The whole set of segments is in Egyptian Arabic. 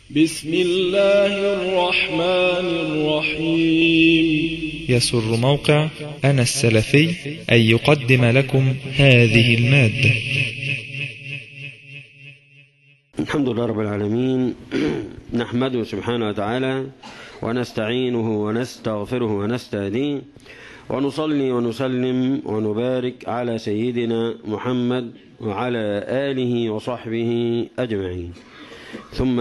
بسم الله الرحمن الرحيم يسر موقع أنا السلفي أن يقدم لكم هذه المادة الحمد لله رب العالمين نحمده سبحانه وتعالى ونستعينه ونستغفره ونستهديه ونصلي ونسلم ونبارك على سيدنا محمد وعلى آله وصحبه أجمعين ثم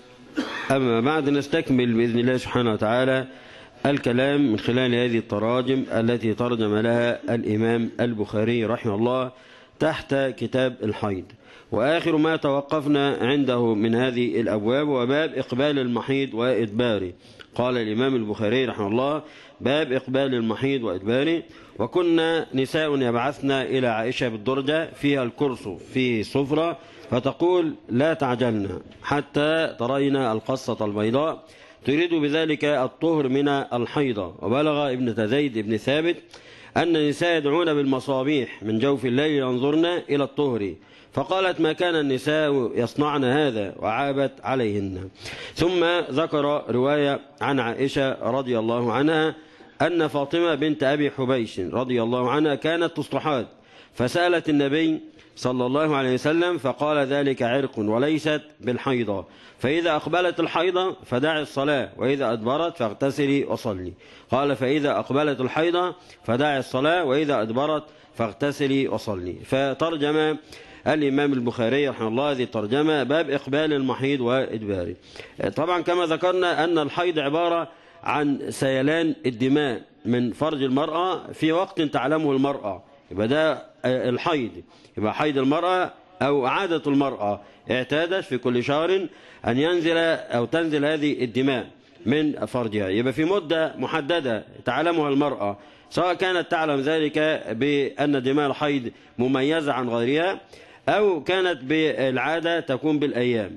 أما بعد نستكمل بإذن الله سبحانه وتعالى الكلام من خلال هذه التراجم التي ترجم لها الإمام البخاري رحمه الله تحت كتاب الحيض وآخر ما توقفنا عنده من هذه الأبواب وباب إقبال المحيض وإدباره قال الإمام البخاري رحمه الله باب إقبال المحيض وإدباره وكنا نساء يبعثن إلى عائشة بالدرجة فيها الكرس في صفرة فتقول لا تعجلنا حتى ترينا القصة البيضاء تريد بذلك الطهر من الحيضة وبلغ ابن زيد بن ثابت أن النساء يدعون بالمصابيح من جوف الليل ينظرن إلى الطهر فقالت ما كان النساء يصنعن هذا وعابت عليهن ثم ذكر رواية عن عائشة رضي الله عنها أن فاطمة بنت أبي حبيش رضي الله عنها كانت تصلحات فسألت النبي صلى الله عليه وسلم فقال ذلك عرق وليست بالحيضة فإذا أقبلت الحيضة فدع الصلاة وإذا أدبرت فاغتسلي وصلي قال فإذا أقبلت الحيضة فدع الصلاة وإذا أدبرت فاغتسلي وصلي فترجم الإمام البخاري رحمه الله هذه الترجمة باب إقبال المحيض وإدباره طبعا كما ذكرنا أن الحيض عبارة عن سيلان الدماء من فرج المرأة في وقت تعلمه المرأة يبقى ده الحيض يبقى حيض المرأة أو عادة المرأة اعتادت في كل شهر أن ينزل أو تنزل هذه الدماء من فرجها يبقى في مدة محددة تعلمها المرأة سواء كانت تعلم ذلك بأن دماء الحيض مميزة عن غيرها أو كانت بالعادة تكون بالأيام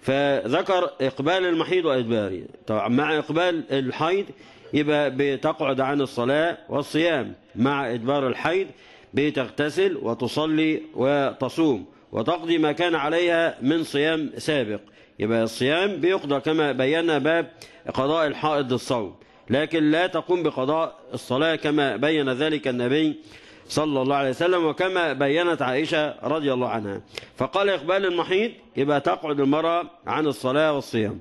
فذكر إقبال المحيض وإدباره طبعا مع إقبال الحيض يبقى بتقعد عن الصلاة والصيام مع إدبار الحيض بتغتسل وتصلي وتصوم وتقضي ما كان عليها من صيام سابق يبقى الصيام بيقضى كما بينا باب قضاء الحائض الصوم لكن لا تقوم بقضاء الصلاة كما بين ذلك النبي صلى الله عليه وسلم وكما بينت عائشة رضي الله عنها فقال إقبال المحيط يبقى تقعد المرأة عن الصلاة والصيام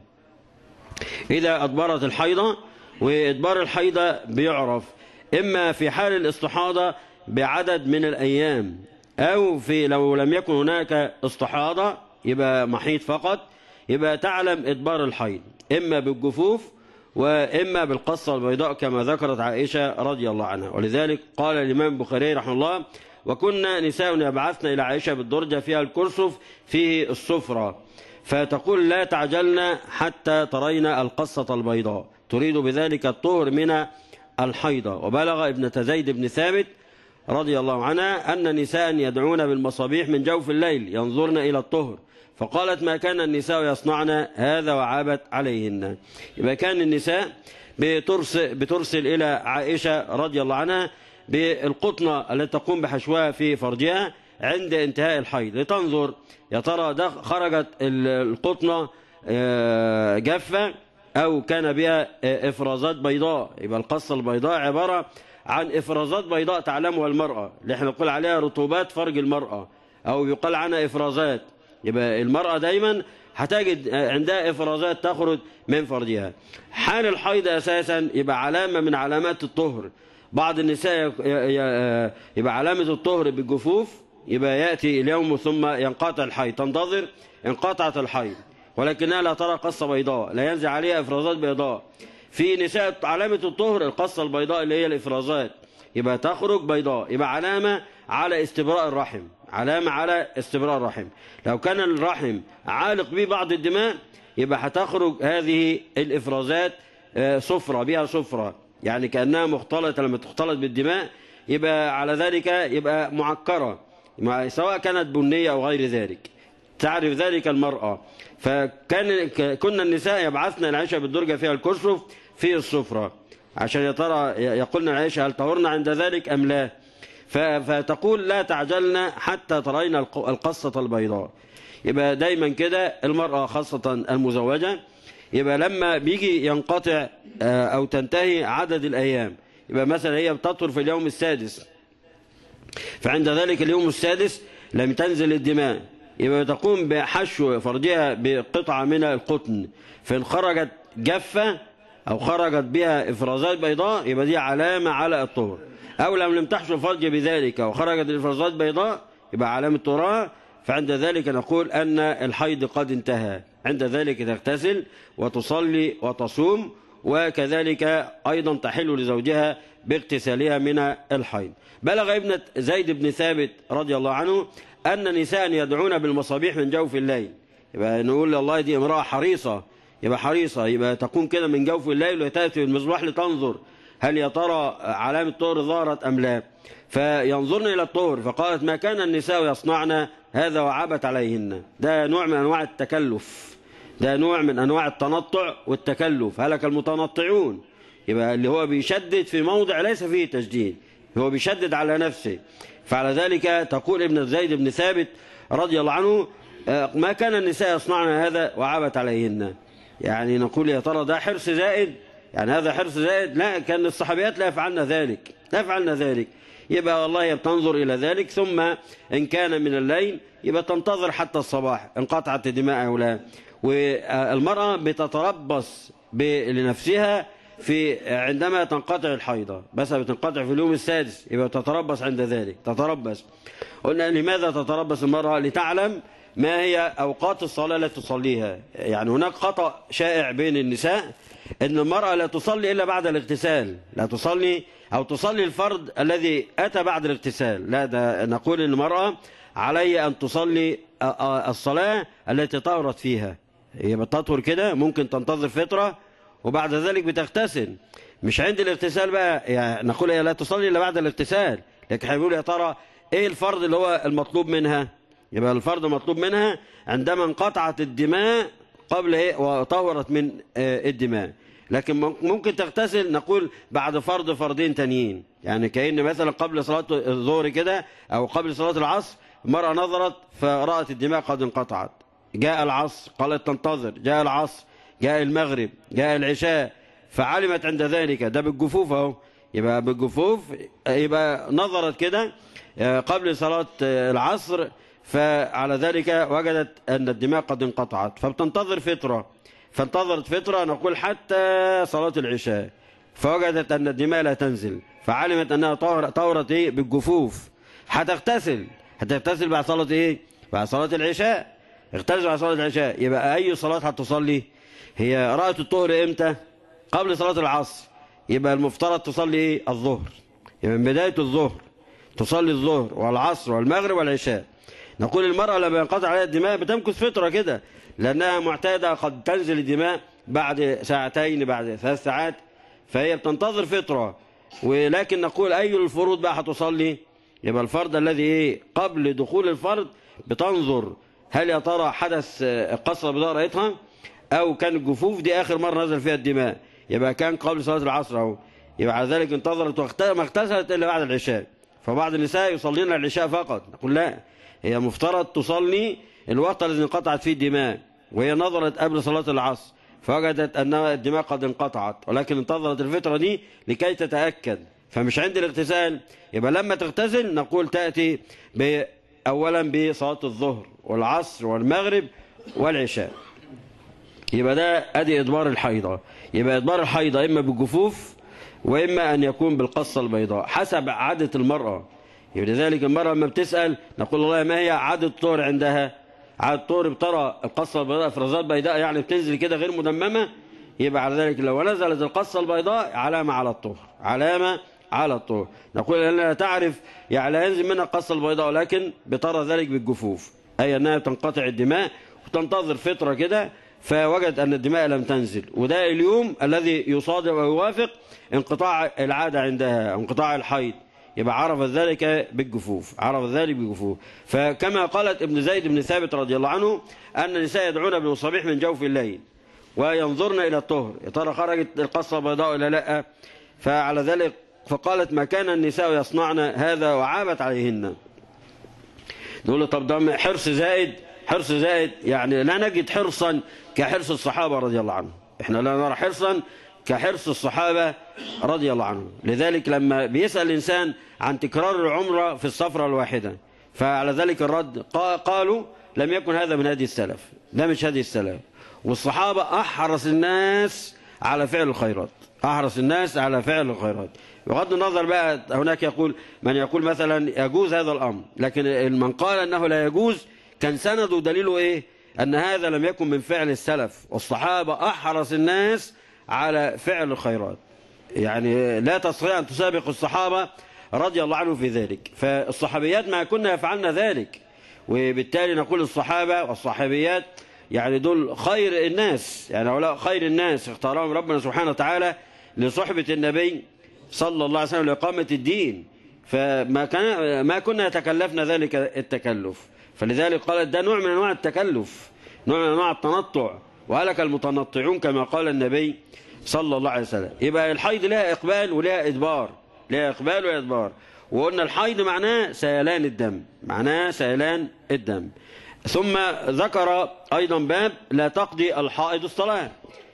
إذا أدبرت الحيضة وإدبار الحيضة بيعرف إما في حال الاستحاضة بعدد من الأيام أو في لو لم يكن هناك استحاضة يبقى محيط فقط يبقى تعلم إدبار الحيض إما بالجفوف وإما بالقصة البيضاء كما ذكرت عائشة رضي الله عنها ولذلك قال الإمام البخاري رحمه الله وكنا نساء يبعثن إلى عائشة بالدرجة فيها الكرسف فيه الصفرة فتقول لا تعجلنا حتى ترينا القصة البيضاء تريد بذلك الطهر من الحيضة وبلغ ابنة زيد بن ثابت رضي الله عنها أن نساء يدعون بالمصابيح من جوف الليل ينظرن إلى الطهر فقالت ما كان النساء يصنعن هذا وعابت عليهن يبقى كان النساء بترسل, بترسل إلى عائشة رضي الله عنها بالقطنة التي تقوم بحشوها في فرجها عند انتهاء الحيض لتنظر يا ترى خرجت القطنة جافة أو كان بها إفرازات بيضاء يبقى القصة البيضاء عبارة عن إفرازات بيضاء تعلمها المرأة اللي احنا نقول عليها رطوبات فرج المرأة أو يقال عنها إفرازات يبقى المرأة دايما هتجد عندها إفرازات تخرج من فرجها حال الحيض أساسا يبقى علامة من علامات الطهر بعض النساء يبقى علامة الطهر بالجفوف يبقى يأتي اليوم ثم ينقطع الحيض تنتظر انقطعت الحيض ولكنها لا ترى قصة بيضاء لا ينزل عليها إفرازات بيضاء في نساء علامة الطهر القصة البيضاء اللي هي الإفرازات يبقى تخرج بيضاء يبقى علامة على استبراء الرحم علامة على استبراء الرحم لو كان الرحم عالق به بعض الدماء يبقى هتخرج هذه الإفرازات صفرة بها صفرة يعني كأنها مختلطة لما تختلط بالدماء يبقى على ذلك يبقى معكرة سواء كانت بنية أو غير ذلك تعرف ذلك المرأة فكان كنا النساء يبعثن العيشة بالدرجة فيها الكسرف في الصفرة عشان يا ترى يقولنا العيشة هل طهرنا عند ذلك أم لا فتقول لا تعجلنا حتى ترين القصة البيضاء يبقى دايما كده المرأة خاصة المزوجة يبقى لما بيجي ينقطع أو تنتهي عدد الأيام يبقى مثلا هي بتطهر في اليوم السادس فعند ذلك اليوم السادس لم تنزل الدماء يبقى تقوم بحشو فرجها بقطعة من القطن فإن خرجت جافة أو خرجت بها إفرازات بيضاء يبقى دي علامة على الطهر أو لم لم تحشو الفرج بذلك وخرجت الإفرازات بيضاء يبقى علامة طهرها فعند ذلك نقول أن الحيض قد انتهى عند ذلك تغتسل وتصلي وتصوم وكذلك أيضا تحل لزوجها باغتسالها من الحيض بلغ ابنة زيد بن ثابت رضي الله عنه أن نساء يدعون بالمصابيح من جوف الليل يبقى نقول الله دي امرأة حريصة يبقى حريصة يبقى تقوم كده من جوف الليل وتأتي بالمصباح لتنظر هل يا ترى علامة طهر ظهرت أم لا فينظرن إلى الطهر فقالت ما كان النساء يصنعن هذا وعبت عليهن ده نوع من أنواع التكلف ده نوع من أنواع التنطع والتكلف هلك المتنطعون يبقى اللي هو بيشدد في موضع ليس فيه تشديد هو بيشدد على نفسه فعلى ذلك تقول ابن زيد بن ثابت رضي الله عنه ما كان النساء يصنعن هذا وعبت عليهن يعني نقول يا ترى ده حرص زائد يعني هذا حرص زائد لا كان الصحابيات لا يفعلن ذلك لا يفعلن ذلك يبقى والله هي بتنظر إلى ذلك ثم إن كان من الليل يبقى تنتظر حتى الصباح انقطعت الدماء أو لا والمرأة بتتربص لنفسها في عندما تنقطع الحيضة بس بتنقطع في اليوم السادس يبقى تتربص عند ذلك تتربص قلنا لماذا تتربص المرأة لتعلم ما هي أوقات الصلاة التي تصليها يعني هناك خطأ شائع بين النساء أن المرأة لا تصلي إلا بعد الاغتسال لا تصلي أو تصلي الفرض الذي أتى بعد الاغتسال لا ده نقول أن المرأة علي أن تصلي الصلاة التي طهرت فيها هي بتطهر كده ممكن تنتظر فترة وبعد ذلك بتغتسل مش عند الاغتسال بقى يعني نقول هي لا تصلي إلا بعد الاغتسال لكن هيقول يا ترى إيه الفرض اللي هو المطلوب منها يبقى الفرض مطلوب منها عندما انقطعت الدماء قبل ايه وطهرت من الدماء لكن ممكن تغتسل نقول بعد فرض فرضين تانيين يعني كأن مثلا قبل صلاة الظهر كده أو قبل صلاة العصر المرأة نظرت فرأت الدماء قد انقطعت جاء العصر قالت تنتظر جاء العصر جاء المغرب جاء العشاء فعلمت عند ذلك ده بالجفوف اهو يبقى بالجفوف يبقى نظرت كده قبل صلاة العصر فعلى ذلك وجدت أن الدماء قد انقطعت فبتنتظر فترة فانتظرت فترة نقول حتى صلاة العشاء فوجدت أن الدماء لا تنزل فعلمت أنها طورت إيه بالجفوف هتغتسل هتغتسل بعد صلاة إيه بعد صلاة العشاء اغتسل بعد صلاة العشاء يبقى أي صلاة هتصلي هي رأت الطهر إمتى قبل صلاة العصر يبقى المفترض تصلي إيه الظهر يبقى من بداية الظهر تصلي الظهر والعصر والمغرب والعشاء نقول المرأة لما ينقطع عليها الدماء بتمكث فترة كده لأنها معتادة قد تنزل الدماء بعد ساعتين بعد ثلاث ساعات فهي بتنتظر فترة ولكن نقول أي الفروض بقى هتصلي يبقى الفرض الذي إيه قبل دخول الفرض بتنظر هل يا ترى حدث قصة بضاء رأيتها أو كان الجفوف دي آخر مرة نزل فيها الدماء يبقى كان قبل صلاة العصر أهو يبقى على ذلك انتظرت ما اغتسلت إلا بعد العشاء فبعض النساء يصلين العشاء فقط نقول لا هي مفترض تصلي الوقت الذي انقطعت فيه الدماء وهي نظرت قبل صلاة العصر فوجدت أن الدماء قد انقطعت ولكن انتظرت الفترة دي لكي تتأكد فمش عند الاغتسال يبقى لما تغتسل نقول تأتي أولا بصلاة الظهر والعصر والمغرب والعشاء يبقى ده أدي إدبار الحيضة يبقى إدبار الحيضة إما بالجفوف وإما أن يكون بالقصة البيضاء حسب عادة المرأة يبقى لذلك المرأة لما بتسأل نقول الله ما هي عادة الطهر عندها عادة الطهر بترى القصة البيضاء افرازات بيضاء يعني بتنزل كده غير مدممة يبقى على ذلك لو نزلت القصة البيضاء علامة على الطهر علامة على الطهر نقول أنها تعرف يعني لا ينزل منها القصة البيضاء ولكن بترى ذلك بالجفوف أي أنها تنقطع الدماء وتنتظر فترة كده فوجد أن الدماء لم تنزل وده اليوم الذي يصادف ويوافق انقطاع العادة عندها انقطاع الحيض يبقى عرف ذلك بالجفوف عرف ذلك بالجفوف فكما قالت ابن زيد بن ثابت رضي الله عنه أن النساء يدعون بالصبيح من جوف الليل وينظرن إلى الطهر يا ترى خرجت القصة بيضاء ولا لا فعلى ذلك فقالت ما كان النساء يصنعن هذا وعابت عليهن نقول له طب ده حرص زائد حرص زائد يعني لا نجد حرصا كحرص الصحابة رضي الله عنهم احنا لا نرى حرصا كحرص الصحابة رضي الله عنهم لذلك لما بيسأل الإنسان عن تكرار العمرة في السفرة الواحدة فعلى ذلك الرد قالوا لم يكن هذا من هدي السلف ده مش هدي السلف والصحابة أحرص الناس على فعل الخيرات أحرص الناس على فعل الخيرات بغض النظر بقى هناك يقول من يقول مثلا يجوز هذا الأمر لكن من قال أنه لا يجوز كان سنده دليله إيه أن هذا لم يكن من فعل السلف والصحابة أحرص الناس على فعل الخيرات يعني لا تستطيع أن تسابق الصحابة رضي الله عنهم في ذلك فالصحابيات ما كنا يفعلن ذلك وبالتالي نقول الصحابة والصحابيات يعني دول خير الناس يعني هؤلاء خير الناس اختارهم ربنا سبحانه وتعالى لصحبة النبي صلى الله عليه وسلم لإقامة الدين فما كان ما كنا يتكلفنا ذلك التكلف فلذلك قالت ده نوع من انواع التكلف نوع من انواع التنطع وهلك المتنطعون كما قال النبي صلى الله عليه وسلم يبقى الحيض لها اقبال ولها ادبار لها اقبال ولها ادبار وقلنا الحيض معناه سيلان الدم معناه سيلان الدم ثم ذكر ايضا باب لا تقضي الحائض الصلاه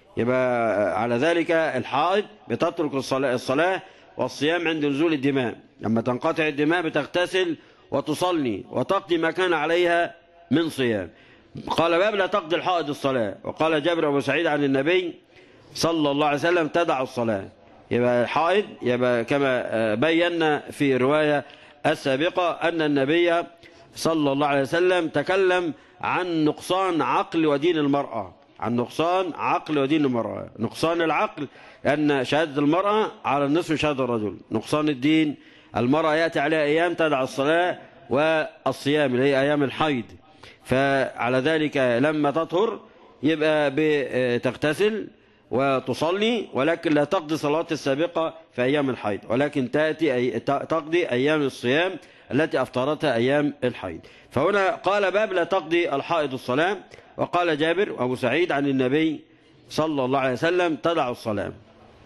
يبقى على ذلك الحائض بتترك الصلاة, الصلاة والصيام عند نزول الدماء لما تنقطع الدماء بتغتسل وتصلي وتقضي ما كان عليها من صيام قال باب لا تقضي الحائض الصلاة وقال جابر أبو سعيد عن النبي صلى الله عليه وسلم تدع الصلاة يبقى الحائض يبقى كما بينا في رواية السابقة أن النبي صلى الله عليه وسلم تكلم عن نقصان عقل ودين المرأة عن نقصان عقل ودين المرأة نقصان العقل أن شهادة المرأة على النصف شهادة الرجل نقصان الدين المرأة يأتي عليها أيام تدع الصلاة والصيام اللي هي أيام الحيض فعلى ذلك لما تطهر يبقى بتغتسل وتصلي ولكن لا تقضي صلاة السابقة في أيام الحيض ولكن تأتي أي تقضي أيام الصيام التي أفطرتها أيام الحيض فهنا قال باب لا تقضي الحائض الصلاة وقال جابر وأبو سعيد عن النبي صلى الله عليه وسلم تدع الصلاة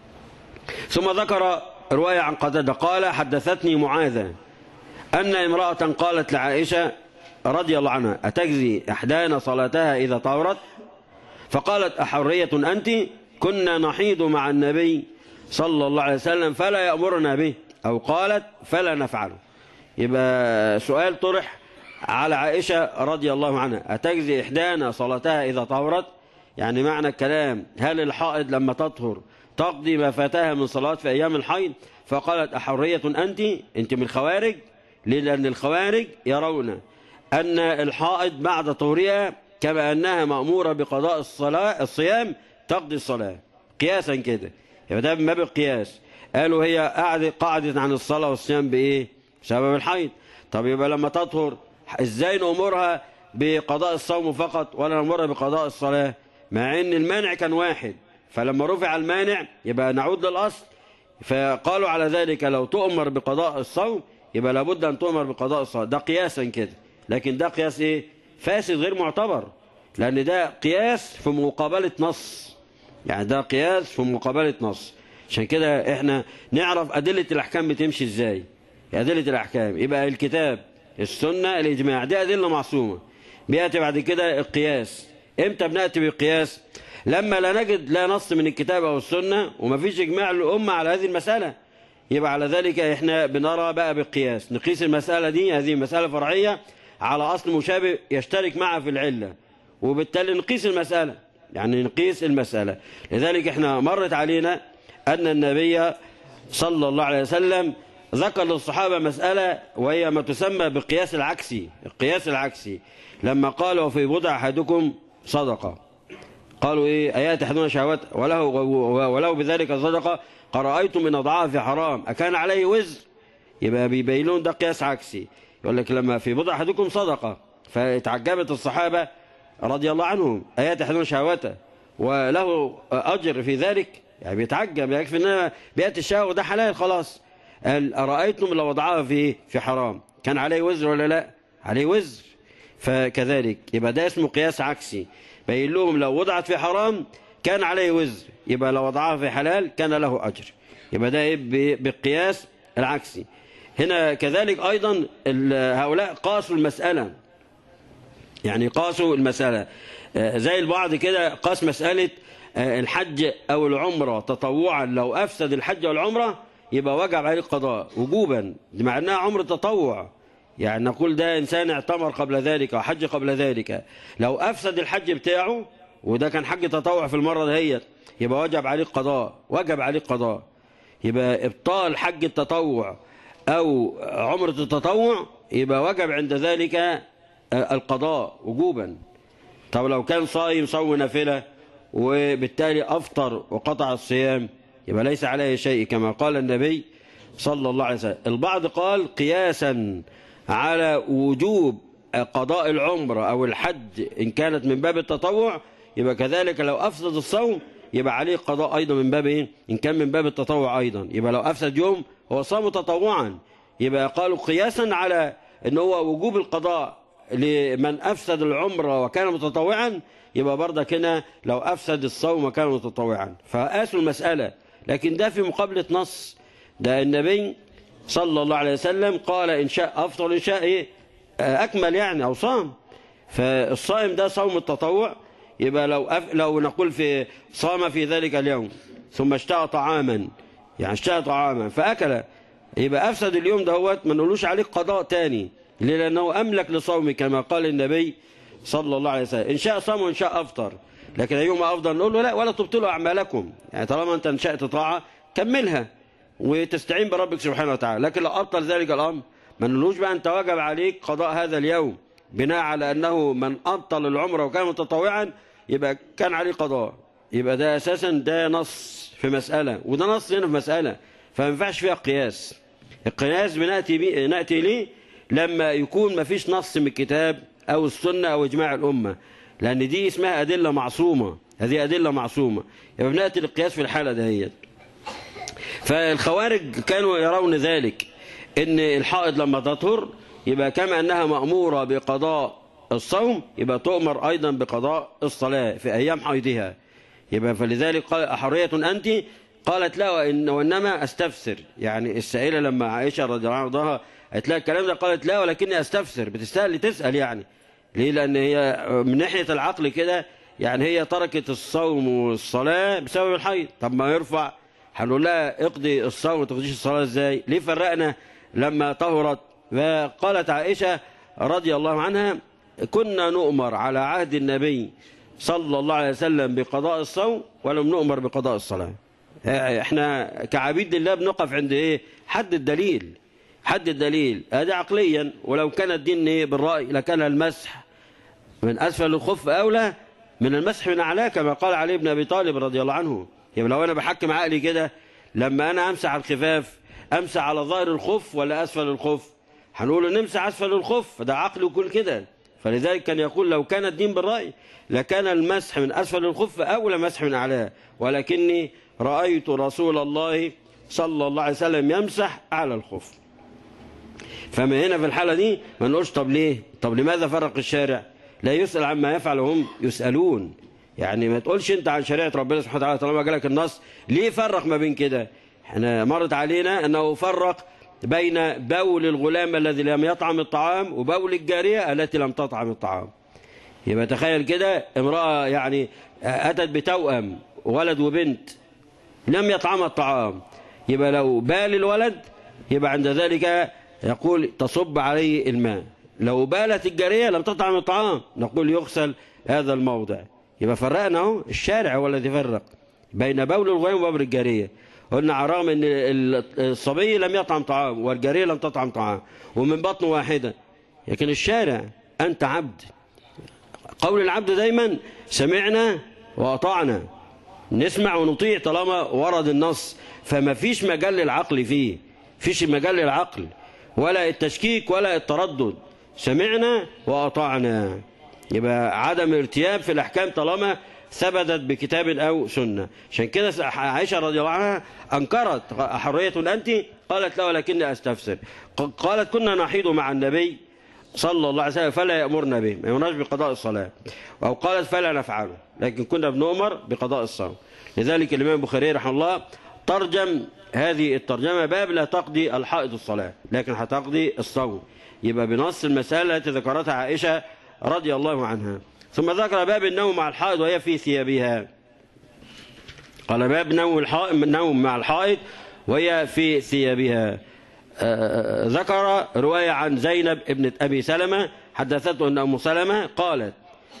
ثم ذكر رواية عن قتادة قال حدثتني معاذة أن امرأة قالت لعائشة رضي الله عنها أتجزي إحدانا صلاتها إذا طهرت فقالت أحرية أنت كنا نحيض مع النبي صلى الله عليه وسلم فلا يأمرنا به أو قالت فلا نفعله يبقى سؤال طرح على عائشة رضي الله عنها أتجزي إحدانا صلاتها إذا طهرت يعني معنى الكلام هل الحائض لما تطهر تقضي ما فاتها من صلاة في أيام الحيض فقالت أحرية أنت أنت من الخوارج لأن الخوارج يرون أن الحائض بعد طهرها كما أنها مأمورة بقضاء الصلاة الصيام تقضي الصلاة قياسا كده يبقى ده من باب القياس قالوا هي قعدت قعدت عن الصلاة والصيام بإيه بسبب الحيض طب يبقى لما تطهر ازاي نأمرها بقضاء الصوم فقط ولا نأمرها بقضاء الصلاة مع ان المانع كان واحد فلما رفع المانع يبقى نعود للأصل فقالوا على ذلك لو تؤمر بقضاء الصوم يبقى لابد أن تؤمر بقضاء الصلاة ده قياسا كده لكن ده قياس ايه فاسد غير معتبر لأن ده قياس في مقابلة نص يعني ده قياس في مقابلة نص عشان كده احنا نعرف أدلة الأحكام بتمشي ازاي أدلة الأحكام يبقى الكتاب السنة الإجماع دي أدلة معصومة بيأتي بعد كده القياس امتى بنأتي بالقياس لما لا نجد لا نص من الكتاب أو السنة ومفيش إجماع للأمة على هذه المسألة يبقى على ذلك احنا بنرى بقى بالقياس نقيس المسألة دي هذه مسألة فرعية على أصل مشابه يشترك معها في العلة وبالتالي نقيس المسألة يعني نقيس المسألة لذلك احنا مرت علينا أن النبي صلى الله عليه وسلم ذكر للصحابة مسألة وهي ما تسمى بالقياس العكسي القياس العكسي لما قال وفي بضع أحدكم صدقة قالوا إيه آيات أحدنا شهوات وله, وله بذلك صدقة قرأيتم من أضعاف حرام أكان عليه وزر يبقى بيبينون ده قياس عكسي يقول لك لما في بضع أحدكم صدقة فتعجبت الصحابة رضي الله عنهم آيات أحدنا شهواته وله أجر في ذلك يعني بيتعجب يكفي إنما بيأتي الشهوة ده حلال خلاص قال أرأيتم لو وضعها في في حرام كان عليه وزر ولا لا عليه وزر فكذلك يبقى ده اسمه قياس عكسي بين لهم لو وضعت في حرام كان عليه وزر يبقى لو وضعها في حلال كان له أجر يبقى ده بالقياس العكسي هنا كذلك أيضا هؤلاء قاسوا المسألة يعني قاسوا المسألة آه، زي البعض كده قاس مسألة آه، الحج أو العمرة تطوعا لو أفسد الحج أو العمرة يبقى وجب عليه القضاء وجوبا مع أنها عمرة تطوع يعني نقول ده إنسان اعتمر قبل ذلك أو حج قبل ذلك لو أفسد الحج بتاعه وده كان حج تطوع في المرة دهيت يبقى وجب عليه القضاء وجب عليه القضاء يبقى إبطال حج التطوع أو عمرة التطوع يبقى وجب عند ذلك آه، القضاء وجوبا طب لو كان صايم صوم نافلة وبالتالي أفطر وقطع الصيام يبقى ليس عليه شيء كما قال النبي صلى الله عليه وسلم البعض قال قياسا على وجوب قضاء العمرة أو الحج إن كانت من باب التطوع يبقى كذلك لو أفسد الصوم يبقى عليه قضاء أيضا من باب إيه؟ إن كان من باب التطوع أيضا يبقى لو أفسد يوم هو صام تطوعا يبقى قالوا قياسا على أن هو وجوب القضاء لمن أفسد العمرة وكان متطوعا يبقى برضك هنا لو أفسد الصوم وكان متطوعا فقاسوا المسألة لكن ده في مقابلة نص ده النبي صلى الله عليه وسلم قال إن شاء أفضل إن شاء إيه أكمل يعني أو صام فالصائم ده صوم التطوع يبقى لو أف... لو نقول في صام في ذلك اليوم ثم اشتهى طعاما يعني اشتهى طعاما فأكل يبقى أفسد اليوم دهوت ما نقولوش عليه قضاء تاني ليه لأنه أملك لصومه كما قال النبي صلى الله عليه وسلم إن شاء صام وإن شاء أفطر لكن أيهما أفضل نقول له لا ولا تبطلوا أعمالكم يعني طالما أنت انشأت طاعة كملها وتستعين بربك سبحانه وتعالى لكن لو أبطل ذلك الأمر ما نقولوش بقى أنت وجب عليك قضاء هذا اليوم بناء على أنه من أبطل العمرة وكان متطوعا يبقى كان عليه قضاء يبقى ده أساسا ده نص في مسألة وده نص هنا في مسألة فما ينفعش فيها قياس القياس بنأتي بي نأتي ليه لما يكون ما فيش نص من الكتاب أو السنة أو إجماع الأمة لأن دي اسمها أدلة معصومة هذه أدلة معصومة يبقى بنأتي للقياس في الحالة دهيت فالخوارج كانوا يرون ذلك ان الحائض لما تطهر يبقى كما انها مأمورة بقضاء الصوم يبقى تؤمر ايضا بقضاء الصلاة في ايام حيضها يبقى فلذلك قال احرية انت قالت لا وإن وانما استفسر يعني السائلة لما عائشة رضي الله عنها قالت لها الكلام ده قالت لا ولكني استفسر بتستاهل تسأل يعني ليه لان هي من ناحية العقل كده يعني هي تركت الصوم والصلاة بسبب الحيض طب ما يرفع هنقول لها اقضي الصوم وتقضيش الصلاة ازاي ليه فرقنا لما طهرت فقالت عائشة رضي الله عنها كنا نؤمر على عهد النبي صلى الله عليه وسلم بقضاء الصوم ولم نؤمر بقضاء الصلاة احنا كعبيد الله بنقف عند ايه حد الدليل حد الدليل هذا عقليا ولو كان الدين ايه بالرأي لكان المسح من أسفل الخف أولى من المسح من أعلاه كما قال علي بن أبي طالب رضي الله عنه يبقى لو أنا بحكم عقلي كده لما أنا أمسح الخفاف أمسح على ظاهر الخف ولا أسفل الخف هنقول نمسح أسفل الخف ده عقل يقول كده فلذلك كان يقول لو كان الدين بالرأي لكان المسح من أسفل الخف أولى مسح من أعلاه ولكني رأيت رسول الله صلى الله عليه وسلم يمسح على الخف فما هنا في الحالة دي ما نقولش طب ليه طب لماذا فرق الشارع لا يسأل عما يفعل وهم يسألون يعني ما تقولش انت عن شريعة ربنا سبحانه وتعالى طالما جالك النص ليه فرق ما بين كده احنا مرت علينا انه فرق بين بول الغلام الذي لم يطعم الطعام وبول الجارية التي لم تطعم الطعام يبقى تخيل كده امرأة يعني أتت بتوأم ولد وبنت لم يطعم الطعام يبقى لو بال الولد يبقى عند ذلك يقول تصب عليه الماء لو بالت الجارية لم تطعم الطعام نقول يغسل هذا الموضع يبقى فرقنا اهو الشارع هو الذي فرق بين بول الغلام وبول الجارية قلنا عرام ان الصبي لم يطعم طعام والجارية لم تطعم طعام ومن بطن واحدة لكن الشارع أنت عبد قول العبد دايما سمعنا وأطعنا نسمع ونطيع طالما ورد النص فما فيش مجال للعقل فيه فيش مجال للعقل ولا التشكيك ولا التردد سمعنا وأطعنا يبقى عدم ارتياب في الأحكام طالما ثبتت بكتاب أو سنة عشان كده عائشة رضي الله عنها أنكرت حرية أنت قالت لا ولكني أستفسر قالت كنا نحيض مع النبي صلى الله عليه وسلم فلا يأمرنا به ما يمرناش بقضاء الصلاة أو قالت فلا نفعله لكن كنا بنؤمر بقضاء الصوم لذلك الإمام البخاري رحمه الله ترجم هذه الترجمة باب لا تقضي الحائض الصلاة لكن هتقضي الصوم يبقى بنص المسألة التي ذكرتها عائشة رضي الله عنها ثم ذكر باب النوم مع الحائض وهي في ثيابها قال باب نوم الحائض النوم مع الحائض وهي في ثيابها آه، ذكر رواية عن زينب ابنة أبي سلمة حدثته أن أم سلمة قالت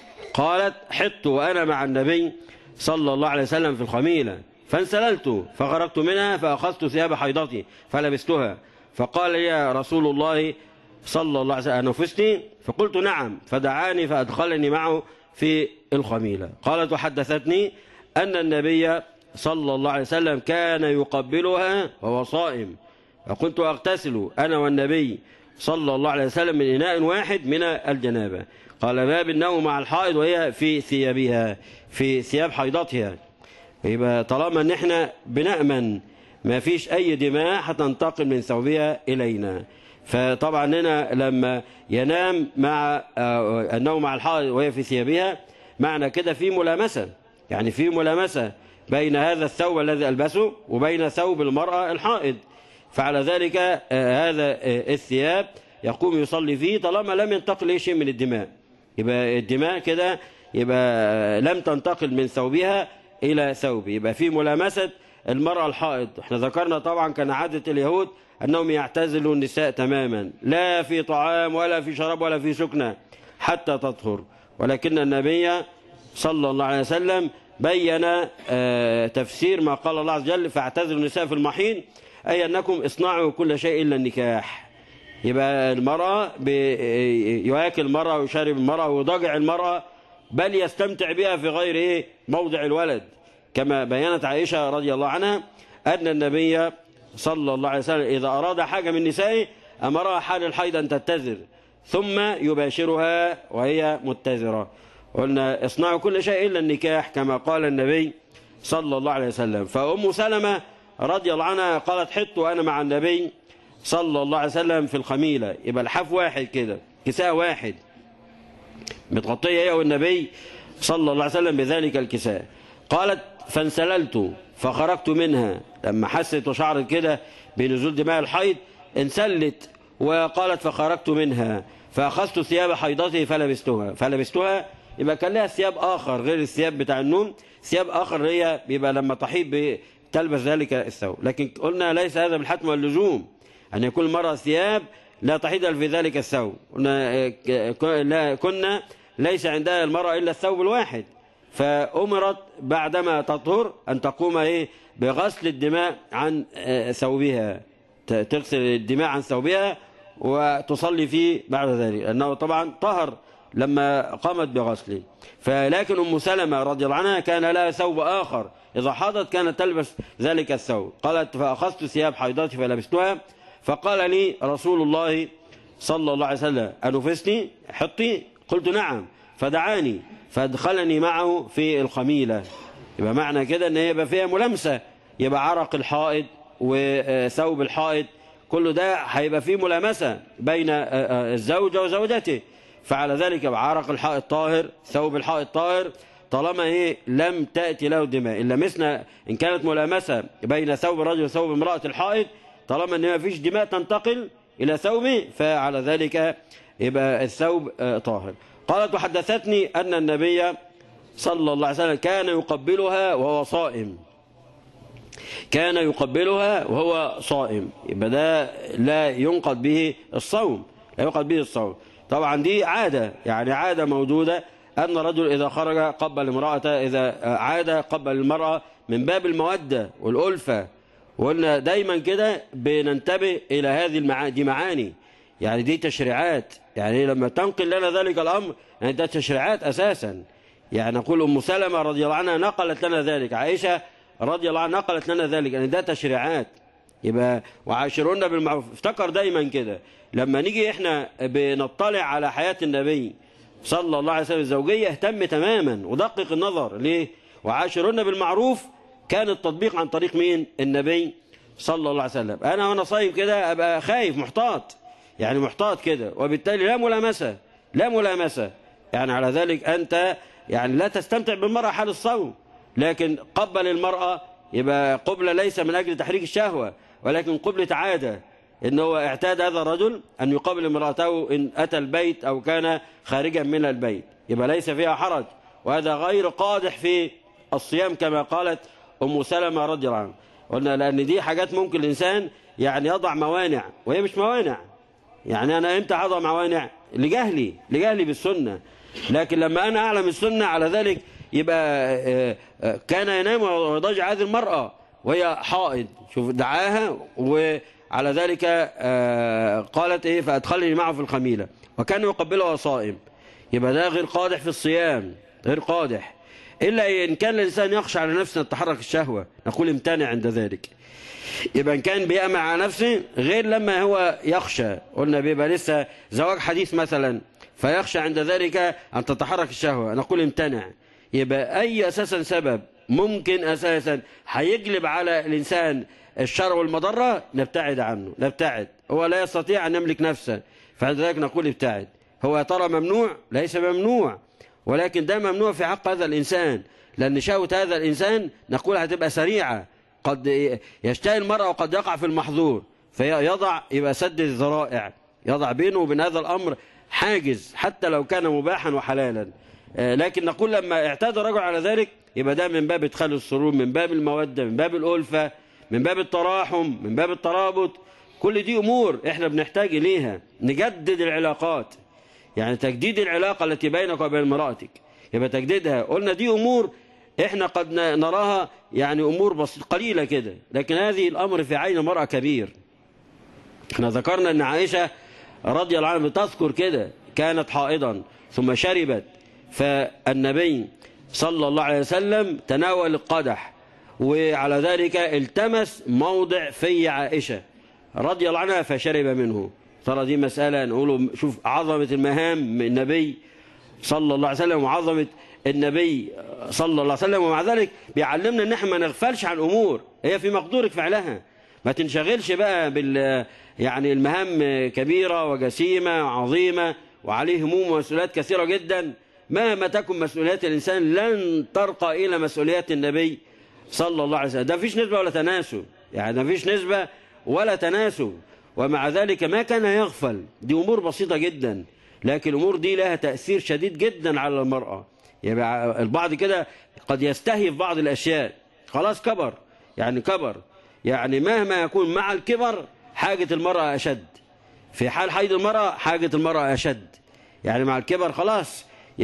قالت حط وأنا مع النبي صلى الله عليه وسلم في الخميلة فانسللت فخرجت منها فأخذت ثياب حيضتي فلبستها فقال يا رسول الله صلى الله عليه وسلم أنفستي فقلت نعم فدعاني فأدخلني معه في الخميلة قالت وحدثتني أن النبي صلى الله عليه وسلم كان يقبلها وهو صائم وكنت أغتسل أنا والنبي صلى الله عليه وسلم من إناء واحد من الجنابة قال باب النوم مع الحائض وهي في ثيابها في ثياب حيضتها يبقى طالما ان احنا بنأمن ما فيش اي دماء هتنتقل من ثوبها الينا فطبعا هنا لما ينام مع آه، النوم مع الحائض وهي في ثيابها معنى كده في ملامسة يعني في ملامسة بين هذا الثوب الذي ألبسه وبين ثوب المرأة الحائض فعلى ذلك آه، هذا آه، الثياب يقوم يصلي فيه طالما لم ينتقل أي شيء من الدماء يبقى الدماء كده يبقى لم تنتقل من ثوبها إلى ثوبه يبقى في ملامسة المرأة الحائض احنا ذكرنا طبعا كان عادة اليهود أنهم يعتزلوا النساء تماما لا في طعام ولا في شراب ولا في سكنة حتى تطهر ولكن النبي صلى الله عليه وسلم بين آه، تفسير ما قال الله عز وجل فاعتزلوا النساء في المحيط أي أنكم اصنعوا كل شيء إلا النكاح يبقى المرأة بي- يواكل المرأة ويشارب المرأة ويضاجع المرأة بل يستمتع بها في غير إيه موضع الولد كما بينت عائشة رضي الله عنها أن النبي صلى الله عليه وسلم إذا أراد حاجة من نسائه أمرها حال الحيض أن تتزر ثم يباشرها وهي متزرة قلنا اصنعوا كل شيء إلا النكاح كما قال النبي صلى الله عليه وسلم فأم سلمة رضي الله عنها قالت حط وأنا مع النبي صلى الله عليه وسلم في الخميلة يبقى الحاف واحد كده كساء واحد متغطية هي والنبي صلى الله عليه وسلم بذلك الكساء قالت فانسللت فخرجت منها لما حست وشعرت كده بنزول دماء الحيض انسلت وقالت فخرجت منها فأخذت ثياب حيضتي فلبستها فلبستها يبقى كان لها ثياب آخر غير الثياب بتاع النوم ثياب آخر هي بيبقى لما تحيض تلبس ذلك الثوب لكن قلنا ليس هذا بالحتم واللزوم أن يكون المرأة ثياب لا تحيض في ذلك الثوب قلنا لا- كنا ليس عندها المرأة إلا الثوب الواحد فأمرت بعدما تطهر أن تقوم إيه بغسل الدماء عن آه، ثوبها ت- تغسل الدماء عن ثوبها وتصلي فيه بعد ذلك لأنه طبعا طهر لما قامت بغسله فلكن أم سلمة رضي الله عنها كان لها ثوب آخر إذا حاضت كانت تلبس ذلك الثوب قالت فأخذت ثياب حيضتي فلبستها فقال لي رسول الله صلى الله عليه وسلم أنفسني حطي قلت نعم فدعاني فادخلني معه في الخميلة يبقى معنى كده ان هي يبقى فيها ملامسة يبقى عرق الحائط وثوب الحائط كل ده هيبقى فيه ملامسة بين الزوجة وزوجته فعلى ذلك يبقى عرق الحائط طاهر ثوب الحائط طاهر طالما ايه لم تأتي له دماء إن لمسنا إن كانت ملامسة بين ثوب الرجل وثوب امرأة الحائط طالما ان ما فيش دماء تنتقل إلى ثوبه فعلى ذلك يبقى الثوب آه، طاهر قالت وحدثتني أن النبي صلى الله عليه وسلم كان يقبلها وهو صائم كان يقبلها وهو صائم يبقى ده لا ينقض به الصوم لا ينقض به الصوم طبعا دي عادة يعني عادة موجودة أن الرجل إذا خرج قبل امرأته إذا عاد قبل المرأة من باب المودة والألفة وقلنا دايما كده بننتبه إلى هذه المعاني دي معاني يعني دي تشريعات يعني لما تنقل لنا ذلك الأمر يعني ده تشريعات أساسا يعني نقول أم سلمة رضي الله عنها نقلت لنا ذلك عائشة رضي الله عنها نقلت لنا ذلك يعني ده تشريعات يبقى وعاشرون بالمعروف افتكر دايما كده لما نيجي احنا بنطلع على حياة النبي صلى الله عليه وسلم الزوجية اهتم تماما ودقق النظر ليه وعاشرون بالمعروف كان التطبيق عن طريق مين النبي صلى الله عليه وسلم انا وانا صايم كده ابقى خايف محتاط يعني محتاط كده وبالتالي لا ملامسة لا ملامسة يعني على ذلك أنت يعني لا تستمتع بالمرأة حال الصوم لكن قبل المرأة يبقى قبلة ليس من أجل تحريك الشهوة ولكن قبلة عادة ان هو اعتاد هذا الرجل ان يقابل امراته ان اتى البيت او كان خارجا من البيت يبقى ليس فيها حرج وهذا غير قادح في الصيام كما قالت ام سلمة رضي الله عنها قلنا لان دي حاجات ممكن الانسان يعني يضع موانع وهي مش موانع يعني انا امتى اضع موانع لجهلي لجهلي بالسنه لكن لما انا اعلم السنه على ذلك يبقى آه، آه، كان ينام ويضجع هذه المراه وهي حائض شوف دعاها وعلى ذلك آه، قالت ايه فادخلني معه في الخميله وكان يقبلها صائم يبقى ده غير قادح في الصيام غير قادح الا ان كان الانسان يخشى على نفسه ان تتحرك الشهوه نقول امتنع عند ذلك يبقى ان كان بيأمن على نفسه غير لما هو يخشى قلنا بيبقى لسه زواج حديث مثلا فيخشى عند ذلك ان تتحرك الشهوه نقول امتنع يبقى اي اساسا سبب ممكن اساسا هيجلب على الانسان الشر والمضره نبتعد عنه نبتعد هو لا يستطيع ان يملك نفسه فعند ذلك نقول ابتعد هو يا ترى ممنوع ليس ممنوع ولكن ده ممنوع في حق هذا الانسان لان شهوه هذا الانسان نقول هتبقى سريعه قد يشتهي المرأة وقد يقع في المحظور فيضع يبقى سد الذرائع يضع بينه وبين هذا الأمر حاجز حتى لو كان مباحا وحلالا آه، لكن نقول لما اعتاد الرجل على ذلك يبقى ده من باب ادخال السرور من باب المودة من باب الألفة من باب التراحم من باب الترابط كل دي أمور احنا بنحتاج إليها نجدد العلاقات يعني تجديد العلاقة التي بينك وبين امرأتك يبقى تجديدها قلنا دي أمور احنا قد نراها يعني امور بسيطه قليله كده لكن هذه الامر في عين المراه كبير احنا ذكرنا ان عائشه رضي الله عنها بتذكر كده كانت حائضا ثم شربت فالنبي صلى الله عليه وسلم تناول القدح وعلى ذلك التمس موضع في عائشه رضي الله عنها فشرب منه ترى دي مساله نقول شوف عظمه المهام من النبي صلى الله عليه وسلم وعظمه النبي صلى الله عليه وسلم ومع ذلك بيعلمنا ان احنا ما نغفلش عن امور هي في مقدورك فعلها ما تنشغلش بقى بال يعني المهام كبيرة وجسيمة عظيمة وعليه هموم ومسؤوليات كثيرة جدا مهما تكن مسؤوليات الإنسان لن ترقى إلى مسؤوليات النبي صلى الله عليه وسلم ده فيش نسبة ولا تناسب يعني ده فيش نسبة ولا تناسب ومع ذلك ما كان يغفل دي أمور بسيطة جدا لكن الأمور دي لها تأثير شديد جدا على المرأة يبقى البعض كده قد يستهي في بعض الأشياء خلاص كبر يعني كبر يعني مهما يكون مع الكبر حاجة المرأة أشد في حال حيض المرأة حاجة المرأة أشد يعني مع الكبر خلاص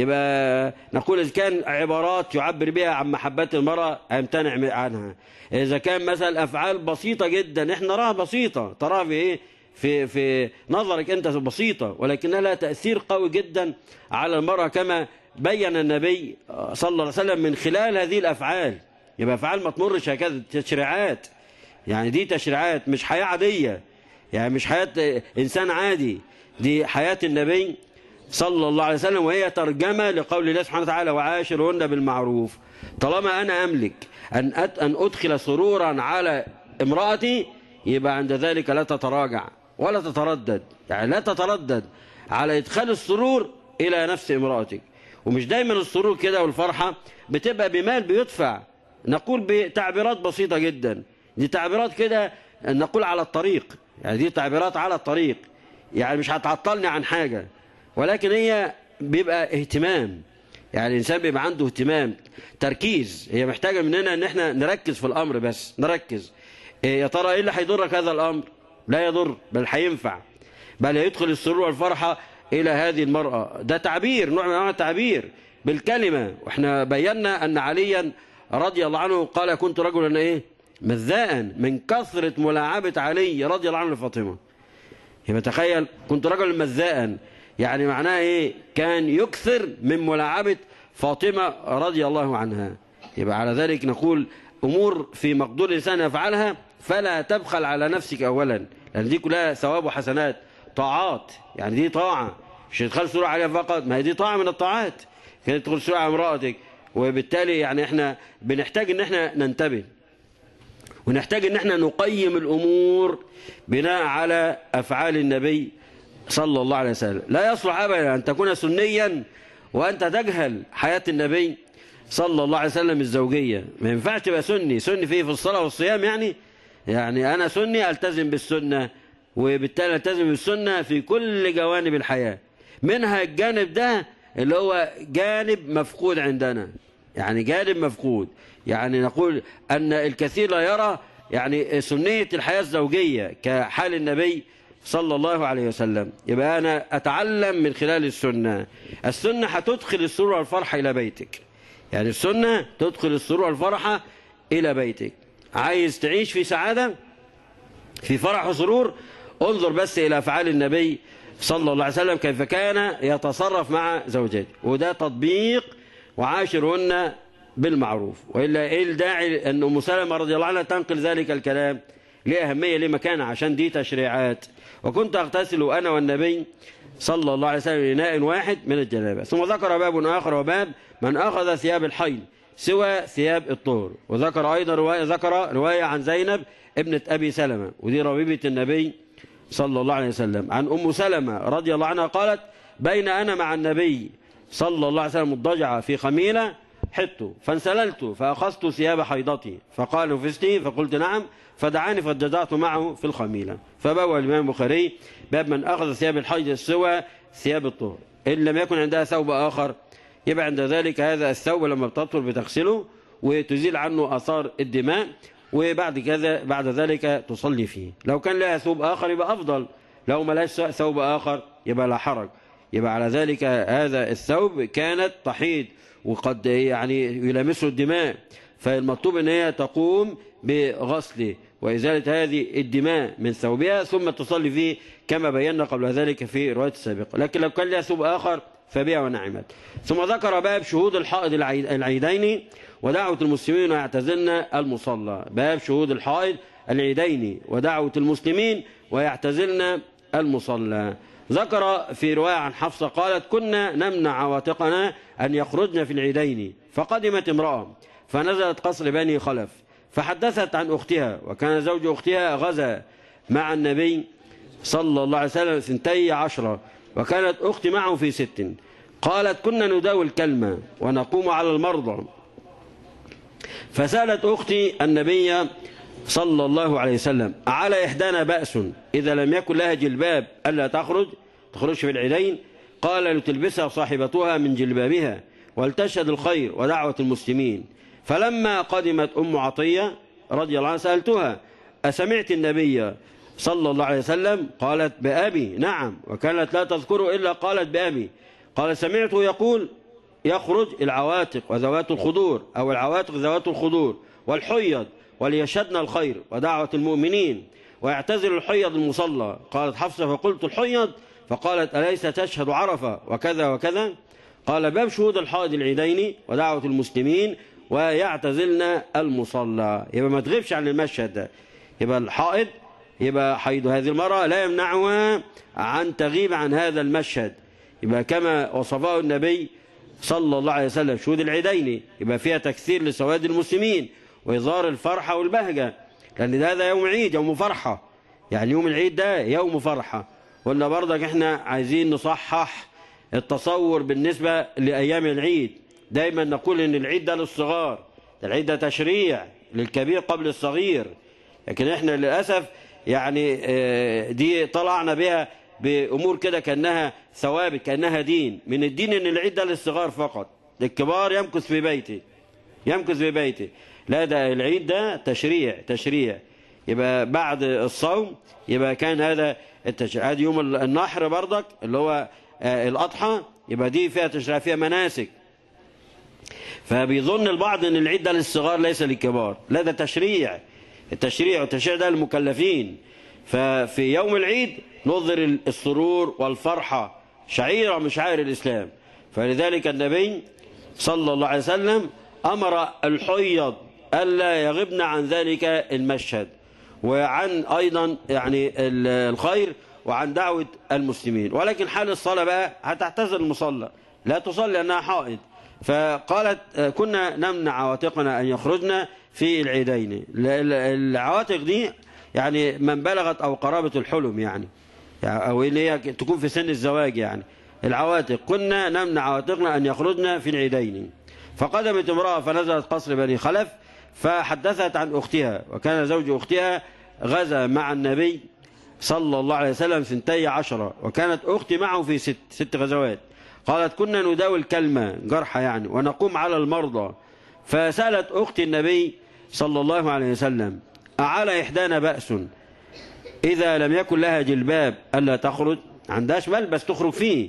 يبقى نقول إذا كان عبارات يعبر بها عن محبة المرأة يمتنع عنها إذا كان مثلا أفعال بسيطة جدا إحنا نراها بسيطة تراها في إيه في في نظرك أنت بسيطة ولكنها لها تأثير قوي جدا على المرأة كما بين النبي صلى الله عليه وسلم من خلال هذه الأفعال يبقى أفعال ما تمرش هكذا تشريعات يعني دي تشريعات مش حياة عادية يعني مش حياة إنسان عادي دي حياة النبي صلى الله عليه وسلم وهي ترجمة لقول الله سبحانه وتعالى وعاشرهن بالمعروف طالما أنا أملك أن أن أدخل سرورا على امرأتي يبقى عند ذلك لا تتراجع ولا تتردد يعني لا تتردد على إدخال السرور إلى نفس امرأتك ومش دايما السرور كده والفرحة بتبقى بمال بيدفع نقول بتعبيرات بسيطة جدا دي تعبيرات كده نقول على الطريق يعني دي تعبيرات على الطريق يعني مش هتعطلني عن حاجة ولكن هي بيبقى اهتمام يعني الإنسان بيبقى عنده اهتمام تركيز هي محتاجة مننا ان احنا نركز في الأمر بس نركز إيه يا ترى ايه اللي هيضرك هذا الأمر لا يضر بل هينفع بل يدخل السرور والفرحة إلى هذه المرأة ده تعبير نوع من أنواع التعبير بالكلمة واحنا بينا أن عليا رضي الله عنه قال كنت رجلا ايه مذاء من كثرة ملاعبة علي رضي الله عنه لفاطمة يبقى تخيل كنت رجل مذاء يعني معناه ايه كان يكثر من ملاعبة فاطمة رضي الله عنها يبقى على ذلك نقول أمور في مقدور الإنسان يفعلها فلا تبخل على نفسك أولا لأن دي كلها ثواب وحسنات طاعات يعني دي طاعة مش تدخل سورة عليها فقط ما هي دي طاعة من الطاعات كانت تدخل سورة على امرأتك وبالتالي يعني احنا بنحتاج ان احنا ننتبه ونحتاج ان احنا نقيم الامور بناء على افعال النبي صلى الله عليه وسلم لا يصلح ابدا ان تكون سنيا وانت تجهل حياة النبي صلى الله عليه وسلم الزوجية ما ينفعش تبقى سني سني فيه في الصلاة والصيام يعني يعني انا سني التزم بالسنة وبالتالي نلتزم بالسنة في كل جوانب الحياة منها الجانب ده اللي هو جانب مفقود عندنا يعني جانب مفقود يعني نقول أن الكثير لا يرى يعني سنية الحياة الزوجية كحال النبي صلى الله عليه وسلم يبقى أنا أتعلم من خلال السنة السنة هتدخل السرور والفرحة إلى بيتك يعني السنة تدخل السرور والفرحة إلى بيتك عايز تعيش في سعادة في فرح وسرور انظر بس إلى أفعال النبي صلى الله عليه وسلم كيف كان يتصرف مع زوجته وده تطبيق وعاشرهن بالمعروف وإلا إيه الداعي أن أم سلمة رضي الله عنها تنقل ذلك الكلام ليه أهمية ليه مكانة عشان دي تشريعات وكنت أغتسل أنا والنبي صلى الله عليه وسلم إناء واحد من الجنابة ثم ذكر باب آخر وباب من أخذ ثياب الحيض سوى ثياب الطهر وذكر أيضا رواية ذكر رواية عن زينب ابنة أبي سلمة ودي ربيبة النبي صلى الله عليه وسلم عن أم سلمة رضي الله عنها قالت بين أنا مع النبي صلى الله عليه وسلم مضجعة في خميلة حطت فانسللت فأخذت ثياب حيضتي فقال نفستي فقلت نعم فدعاني فاضطجعت معه في الخميلة فبوى الإمام البخاري باب من أخذ ثياب الحيض سوى ثياب الطهر إن لم يكن عندها ثوب آخر يبقى عند ذلك هذا الثوب لما بتطهر بتغسله وتزيل عنه آثار الدماء وبعد كذا بعد ذلك تصلي فيه لو كان لها ثوب آخر يبقى أفضل لو ما لهاش ثوب آخر يبقى لا حرج يبقى على ذلك هذا الثوب كانت تحيض وقد يعني يلامسه الدماء فالمطلوب ان هي تقوم بغسله وإزالة هذه الدماء من ثوبها ثم تصلي فيه كما بينا قبل ذلك في الرواية السابقة لكن لو كان لها ثوب آخر فبيع ونعمت ثم ذكر باب شهود الحائض العيدين ودعوة المسلمين ويعتزلن المصلى باب شهود الحائض العيدين ودعوة المسلمين ويعتزلن المصلى ذكر في رواية عن حفصة قالت كنا نمنع عواتقنا أن يخرجن في العيدين فقدمت امرأة فنزلت قصر بني خلف فحدثت عن أختها وكان زوج أختها غزا مع النبي صلى الله عليه وسلم ثنتي عشرة وكانت أختي معه في ست قالت كنا نداوي الكلمة ونقوم على المرضى فسألت أختي النبي صلى الله عليه وسلم على إحدانا بأس إذا لم يكن لها جلباب ألا تخرج تخرج في العيدين قال لتلبسها صاحبتها من جلبابها ولتشهد الخير ودعوة المسلمين فلما قدمت أم عطية رضي الله عنها سألتها أسمعت النبي صلى الله عليه وسلم قالت بأبي نعم وكانت لا تذكره إلا قالت بأبي قال سمعته يقول يخرج العواتق وذوات الخضور أو العواتق ذوات الخضور والحيض وليشهدن الخير ودعوة المؤمنين ويعتزل الحيض المصلى قالت حفصة فقلت الحيض فقالت أليس تشهد عرفة وكذا وكذا قال باب شهود الحائض العيدين ودعوة المسلمين ويعتزلن المصلى يبقى ما تغيبش عن المشهد ده يبقى الحائض يبقى حيض هذه المرأة لا يمنعها عن تغيب عن هذا المشهد يبقى كما وصفه النبي صلى الله عليه وسلم شهود العيدين يبقى فيها تكثير لسواد المسلمين وإظهار الفرحة والبهجة لأن هذا يوم عيد يوم فرحة يعني يوم العيد ده يوم فرحة وإن برضك احنا عايزين نصحح التصور بالنسبة لأيام العيد دايما نقول ان العيد ده للصغار العيد ده تشريع للكبير قبل الصغير لكن احنا للأسف يعني دي طلعنا بها بأمور كده كأنها ثوابت كأنها دين من الدين ان العيد ده للصغار فقط للكبار يمكث في بيته يمكث في بيته لا ده العيد ده تشريع تشريع يبقى بعد الصوم يبقى كان هذا التشريع هذا يوم النحر برضك اللي هو الأضحى يبقى دي فيها تشريع فيها مناسك فبيظن البعض ان العيد ده للصغار ليس للكبار لا ده تشريع التشريع والتشريع ده للمكلفين ففي يوم العيد نظهر السرور والفرحة شعيرة من شعائر الإسلام فلذلك النبي صلى الله عليه وسلم أمر الحيض ألا يغبن عن ذلك المشهد وعن أيضا يعني الخير وعن دعوة المسلمين ولكن حال الصلاة بقى هتعتزل المصلى لا تصلي أنها حائض فقالت كنا نمنع عواتقنا أن يخرجنا في العيدين العواتق دي يعني من بلغت أو قرابة الحلم يعني أو إن هي تكون في سن الزواج يعني العواتق كنا نمنع عواتقنا أن يخرجنا في العيدين فقدمت امرأة فنزلت قصر بني خلف فحدثت عن أختها وكان زوج أختها غزا مع النبي صلى الله عليه وسلم ثنتي عشرة وكانت أختي معه في ست, ست غزوات قالت كنا نداوي الكلمة جرحى يعني ونقوم على المرضى فسألت أختي النبي صلى الله عليه وسلم أعلى إحدانا بأس إذا لم يكن لها جلباب ألا تخرج عندهاش ملبس تخرج فيه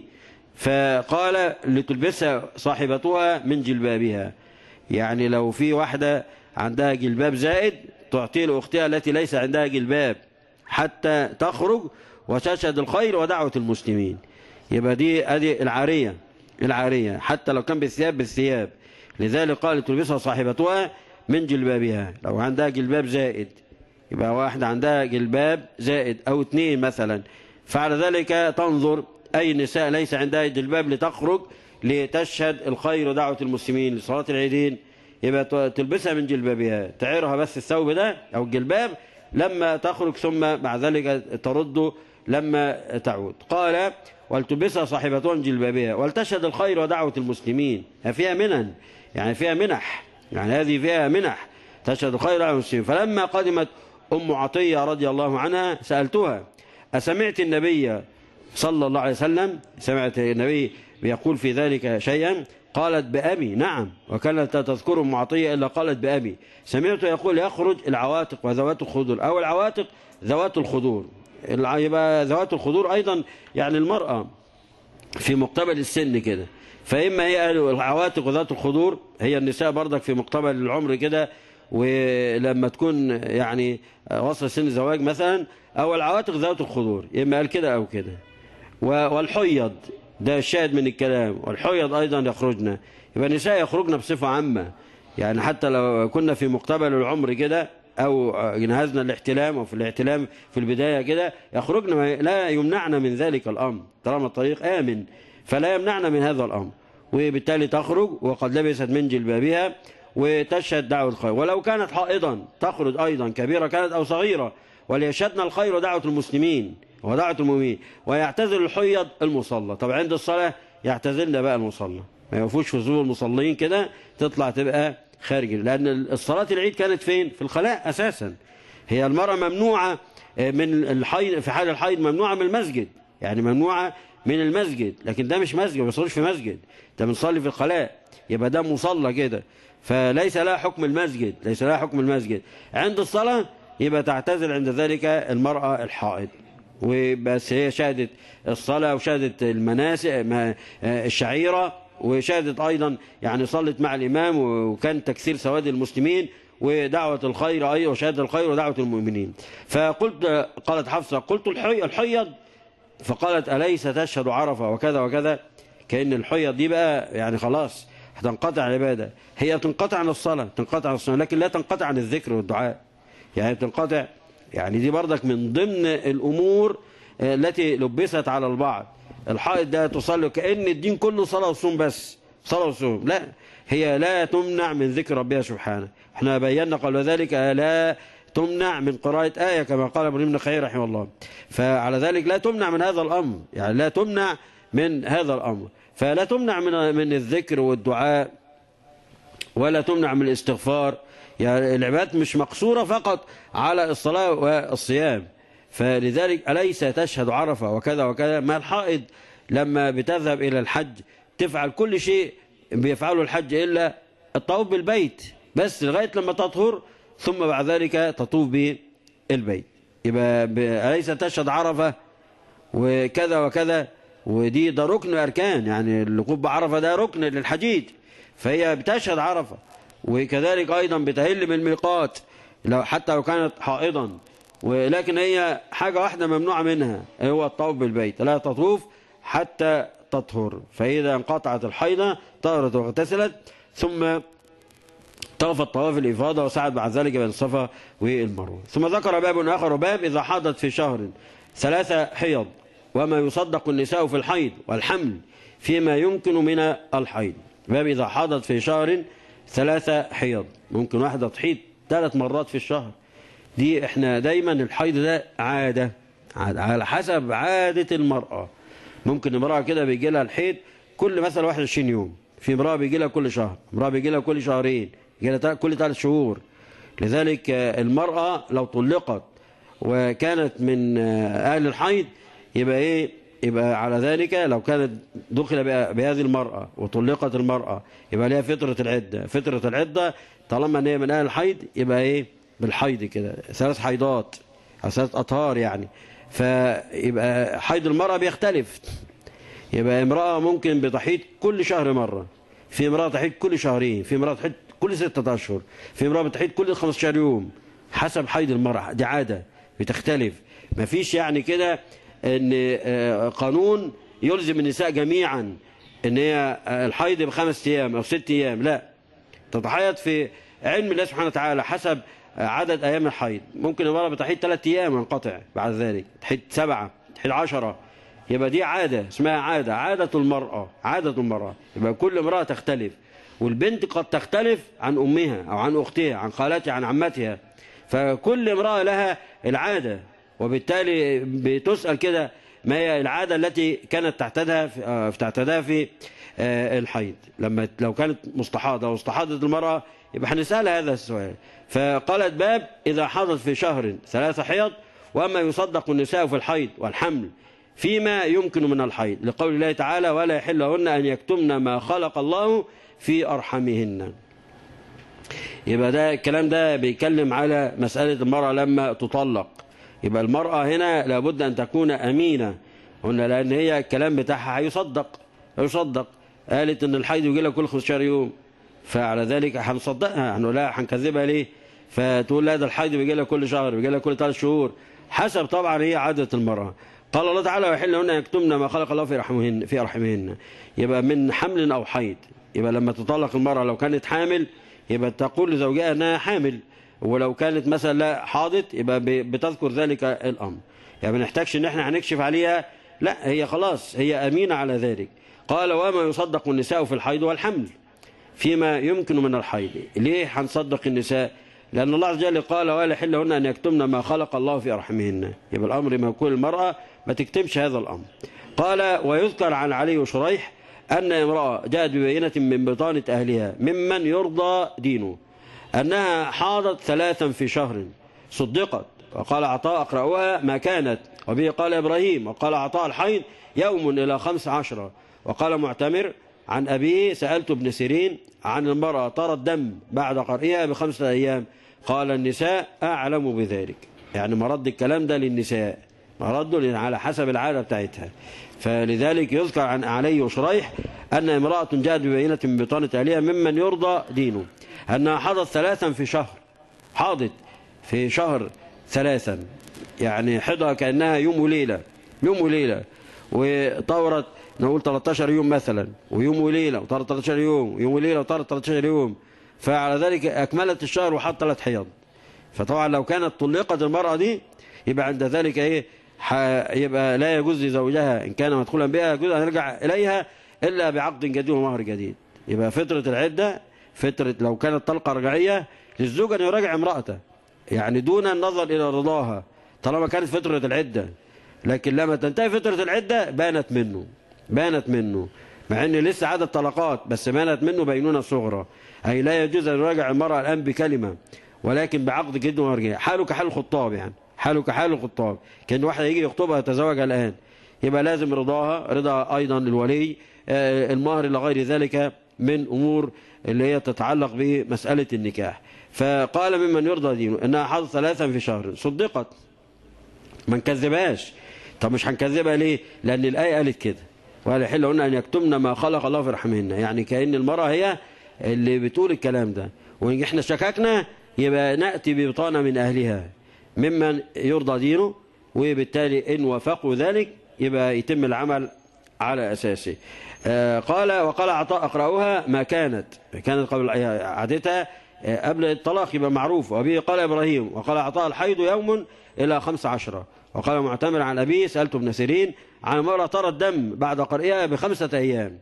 فقال لتلبسها صاحبتها من جلبابها يعني لو في واحدة عندها جلباب زائد تعطيه لأختها التي ليس عندها جلباب حتى تخرج وتشهد الخير ودعوة المسلمين يبقى دي ادي العارية العارية حتى لو كان بالثياب بالثياب لذلك قال تلبسها صاحبتها من جلبابها لو عندها جلباب زائد يبقى واحدة عندها جلباب زائد أو اثنين مثلا فعلى ذلك تنظر أي نساء ليس عندها جلباب لتخرج لتشهد الخير ودعوة المسلمين لصلاة العيدين يبقى تلبسها من جلبابها تعيرها بس الثوب ده أو الجلباب لما تخرج ثم مع ذلك ترد لما تعود قال ولتلبسها صاحبتها من جلبابها ولتشهد الخير ودعوة المسلمين فيها منن يعني فيها منح يعني هذه فيها منح تشهد الخير ودعوة المسلمين فلما قدمت أم عطية رضي الله عنها سألتها أسمعت النبي صلى الله عليه وسلم سمعت النبي بيقول في ذلك شيئا قالت بأبي نعم وكانت لا تذكر أم عطية إلا قالت بأبي سمعته يقول يخرج العواتق وذوات الخدور أو العواتق ذوات الخدور يبقى ذوات الخدور أيضا يعني المرأة في مقتبل السن كده فإما هي العواتق وذات الخدور هي النساء برضك في مقتبل العمر كده ولما تكون يعني وصل سن الزواج مثلا أو العواتق ذات الخدور إما قال كده أو كده والحيض ده الشاهد من الكلام والحيض أيضا يخرجنا يبقى النساء يخرجنا بصفة عامة يعني حتى لو كنا في مقتبل العمر كده أو جهزنا الاحتلام أو في الاحتلام في البداية كده يخرجنا لا يمنعنا من ذلك الأمر طالما الطريق آمن فلا يمنعنا من هذا الأمر وبالتالي تخرج وقد لبست من جلبابها وتشهد دعوة الخير ولو كانت حائضا تخرج أيضا كبيرة كانت أو صغيرة وليشهدنا الخير ودعوة المسلمين ودعوة المؤمنين ويعتزل الحيض المصلى طب عند الصلاة يعتزلنا بقى المصلى ما يوفوش في ظهور المصلين كده تطلع تبقى خارج لأن الصلاة العيد كانت فين في الخلاء أساسا هي المرأة ممنوعة من الحيض في حال الحيض ممنوعة من المسجد يعني ممنوعة من المسجد لكن ده مش مسجد ما بيصليش في مسجد ده بنصلي في الخلاء يبقى ده مصلى كده فليس لها حكم المسجد ليس لها حكم المسجد عند الصلاة يبقى تعتزل عند ذلك المرأة الحائض وبس هي شهدت الصلاة وشهدت المناسك الشعيرة وشهدت أيضا يعني صلت مع الإمام وكان تكثير سواد المسلمين ودعوة الخير أيضا وشهادة الخير ودعوة المؤمنين فقلت قالت حفصة قلت الحي الحيض فقالت أليس تشهد عرفة وكذا وكذا كأن الحيض دي بقى يعني خلاص هتنقطع العبادة هي تنقطع عن الصلاة تنقطع عن الصلاة لكن لا تنقطع عن الذكر والدعاء يعني تنقطع يعني دي برضك من ضمن الأمور التي لبست على البعض الحائط ده تصلي كأن الدين كله صلاة وصوم بس صلاة وصوم لا هي لا تمنع من ذكر ربها سبحانه احنا بينا قبل ذلك لا تمنع من قراءة آية كما قال ابن ابن خير رحمه الله فعلى ذلك لا تمنع من هذا الأمر يعني لا تمنع من هذا الأمر فلا تمنع من من الذكر والدعاء ولا تمنع من الاستغفار يعني العبادات مش مقصورة فقط على الصلاة والصيام فلذلك أليس تشهد عرفة وكذا وكذا ما الحائض لما بتذهب إلى الحج تفعل كل شيء بيفعله الحج إلا الطواف بالبيت بس لغاية لما تطهر ثم بعد ذلك تطوف بالبيت يبقى أليس تشهد عرفة وكذا وكذا ودي ده ركن أركان يعني الوقوف بعرفة ده ركن للحجيج فهي بتشهد عرفة وكذلك أيضا بتهل من الميقات لو حتى لو كانت حائضا ولكن هي حاجة واحدة ممنوعة منها هو الطواف بالبيت لا تطوف حتى تطهر فإذا انقطعت الحيضة طهرت واغتسلت ثم طاف الطواف الإفاضة وسعد بعد ذلك بين الصفا والمروة ثم ذكر باب آخر باب إذا حاضت في شهر ثلاثة حيض وما يصدق النساء في الحيض والحمل فيما يمكن من الحيض باب إذا حاضت في شهر ثلاثة حيض ممكن واحدة تحيض ثلاث مرات في الشهر دي احنا دايما الحيض ده عادة, عادة على حسب عادة المرأة ممكن امرأة كده بيجي لها الحيض كل مثلا 21 يوم في امرأة بيجي لها كل شهر امرأة بيجي لها كل شهرين بيجي لها كل ثلاث شهور لذلك المرأة لو طلقت وكانت من آه، أهل الحيض يبقى إيه يبقى على ذلك لو كانت دخل بها- بهذه المرأة وطلقت المرأة يبقى لها فترة العدة فترة العدة طالما ان هي من أهل الحيض يبقى إيه بالحيض كده ثلاث حيضات أو ثلاث أطهار يعني فيبقى حيض المرأة بيختلف يبقى امرأة ممكن بتحيض كل شهر مرة في امرأة تحيض كل شهرين في امرأة تحيض كل ستة أشهر في امرأة بتحيض كل 15 يوم حسب حيض المرأة دي عادة بتختلف مفيش يعني كده ان آه، قانون يلزم النساء جميعا ان هي آه، الحيض بخمس ايام او ست ايام لا تتحيض في علم الله سبحانه وتعالى حسب عدد أيام الحيض ممكن المرأة بتحيض ثلاث أيام وينقطع بعد ذلك تحيض سبعة تحيض عشرة يبقى دي عادة اسمها عادة عادة المرأة عادة المرأة يبقى كل امرأة تختلف والبنت قد تختلف عن أمها أو عن أختها عن خالتها عن عمتها فكل امرأة لها العادة وبالتالي بتسأل كده ما هي العادة التي كانت تعتادها في آه، تعتادها في آه، الحيض لما لو كانت مستحاضة واستحاضت المرأة يبقى هنسألها هذا السؤال فقالت باب إذا حضت في شهر ثلاثة حيض وأما يصدق النساء في الحيض والحمل فيما يمكن من الحيض لقول الله تعالى ولا يحل لهن أن يكتمن ما خلق الله في أرحمهن يبقى ده الكلام ده بيتكلم على مسألة المرأة لما تطلق يبقى المرأة هنا لابد أن تكون أمينة قلنا لأن هي الكلام بتاعها هيصدق هيصدق قالت إن الحيض يجي لها كل 15 يوم فعلى ذلك هنصدقها هنقول لها هنكذبها ليه فتقول لا ده الحيض بيجي لها كل شهر بيجي لها كل ثلاث شهور حسب طبعا هي عادة المرأة قال الله تعالى ويحل لهن يكتمن ما خلق الله في رحمهن في ارحمهن يبقى من حمل او حيض يبقى لما تطلق المرأة لو كانت حامل يبقى تقول لزوجها انها حامل ولو كانت مثلا لا حاضت يبقى ب- بتذكر ذلك الامر يعني ما نحتاجش ان احنا هنكشف عليها لا هي خلاص هي امينه على ذلك قال وما يصدق النساء في الحيض والحمل فيما يمكن من الحيض ليه هنصدق النساء لأن الله عز وجل قال ولا يحل لهن أن يكتمن ما خلق الله في أرحمهن يبقى الأمر ما يكون المرأة ما تكتمش هذا الأمر قال ويذكر عن علي وشريح أن امرأة جاءت ببينة من بطانة أهلها ممن يرضى دينه أنها حاضت ثلاثا في شهر صدقت وقال عطاء أقرأها ما كانت وبه قال إبراهيم وقال عطاء الحيض يوم إلى خمس عشرة وقال معتمر عن أبيه سألت ابن سيرين عن المرأة ترى الدم بعد قرئها بخمسة أيام قال النساء أعلم بذلك يعني مرد الكلام ده للنساء مرده على حسب العادة بتاعتها فلذلك يذكر عن علي وشريح أن امرأة جاءت ببينة من بطانة أهلها ممن يرضى دينه أنها حضت ثلاثا في شهر حاضت في شهر ثلاثا يعني حضها كأنها يوم وليلة يوم وليلة وطورت نقول 13 يوم مثلا ويوم وليلة وطارت 13 يوم يوم وليلة وطارت 13 يوم فعلى ذلك أكملت الشهر وحط ثلاث حيض فطبعا لو كانت طلقت المرأة دي يبقى عند ذلك ايه ح- يبقى لا يجوز لزوجها إن كان مدخولا بها يجوز أن يرجع إليها إلا بعقد جديد ومهر جديد يبقى فترة العدة فترة لو كانت طلقة رجعية للزوج أن يراجع امرأته يعني دون النظر إلى رضاها طالما كانت فترة العدة لكن لما تنتهي فترة العدة بانت منه بانت منه مع ان لسه عدد طلقات بس بانت منه بينونة صغرى أي لا يجوز أن يراجع المرأة الآن بكلمة ولكن بعقد جد ومرجع حاله كحال الخطاب يعني حاله كحال الخطاب كان واحد يجي يخطبها يتزوجها الآن يبقى لازم رضاها رضا أيضا الولي آه، المهر إلى غير ذلك من أمور اللي هي تتعلق بمسألة النكاح فقال ممن يرضى دينه إنها حاضت ثلاثا في شهر صدقت ما نكذبهاش طب مش هنكذبها ليه لأن الآية قالت كده ولا يحل لهن أن يكتمن ما خلق الله في رحمهن يعني كأن المرأة هي اللي بتقول الكلام ده وإن احنا شككنا يبقى نأتي ببطانة من أهلها ممن يرضى دينه وبالتالي إن وافقوا ذلك يبقى يتم العمل على أساسه آه قال وقال عطاء أقرأها ما كانت كانت قبل عادتها آه قبل الطلاق يبقى معروف وأبيه قال إبراهيم وقال عطاء الحيض يوم إلى خمس عشرة وقال معتمر عن أبيه سألت ابن سيرين عن مرة ترى الدم بعد قرئها بخمسة أيام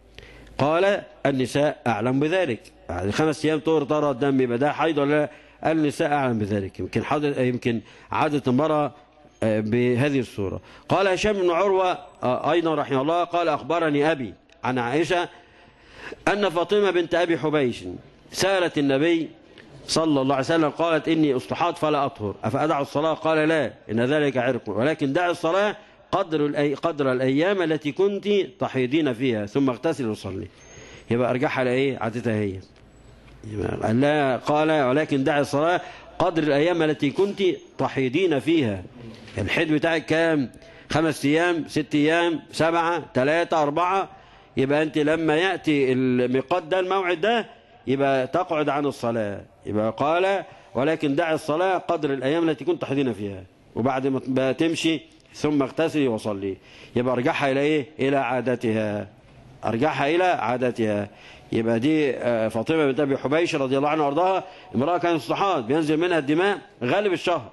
قال النساء أعلم بذلك بعد خمس أيام طور ترى الدم يبقى ده حيض ولا لا؟ النساء أعلم بذلك يمكن حاضر يمكن عادة المرأة آه، بهذه الصورة قال هشام بن عروة آه، أيضا رحمه الله قال أخبرني أبي عن عائشة أن فاطمة بنت أبي حبيش سألت النبي صلى الله عليه وسلم قالت إني أستحاض فلا أطهر أفأدع الصلاة قال لا إن ذلك عرق ولكن دع الصلاة قدر الأي قدر الأيام التي كنت تحيضين فيها ثم اغتسل وصلي يبقى أرجعها لإيه عادتها هي يبقى لا قال ولكن دع الصلاة قدر الأيام التي كنت تحيضين فيها الحيض بتاعك كام خمس أيام ست أيام سبعة ثلاثة أربعة يبقى أنت لما يأتي الميقات ده الموعد ده يبقى تقعد عن الصلاة يبقى قال ولكن دع الصلاة قدر الأيام التي كنت تحيضين فيها وبعد ما تمشي ثم اغتسلي وصلي يبقى ارجعها إلى إيه إلى عادتها ارجعها إلى عادتها يبقى دي فاطمة بنت أبي حبيش رضي الله عنها وارضاها امرأة كانت صحات بينزل منها الدماء غالب الشهر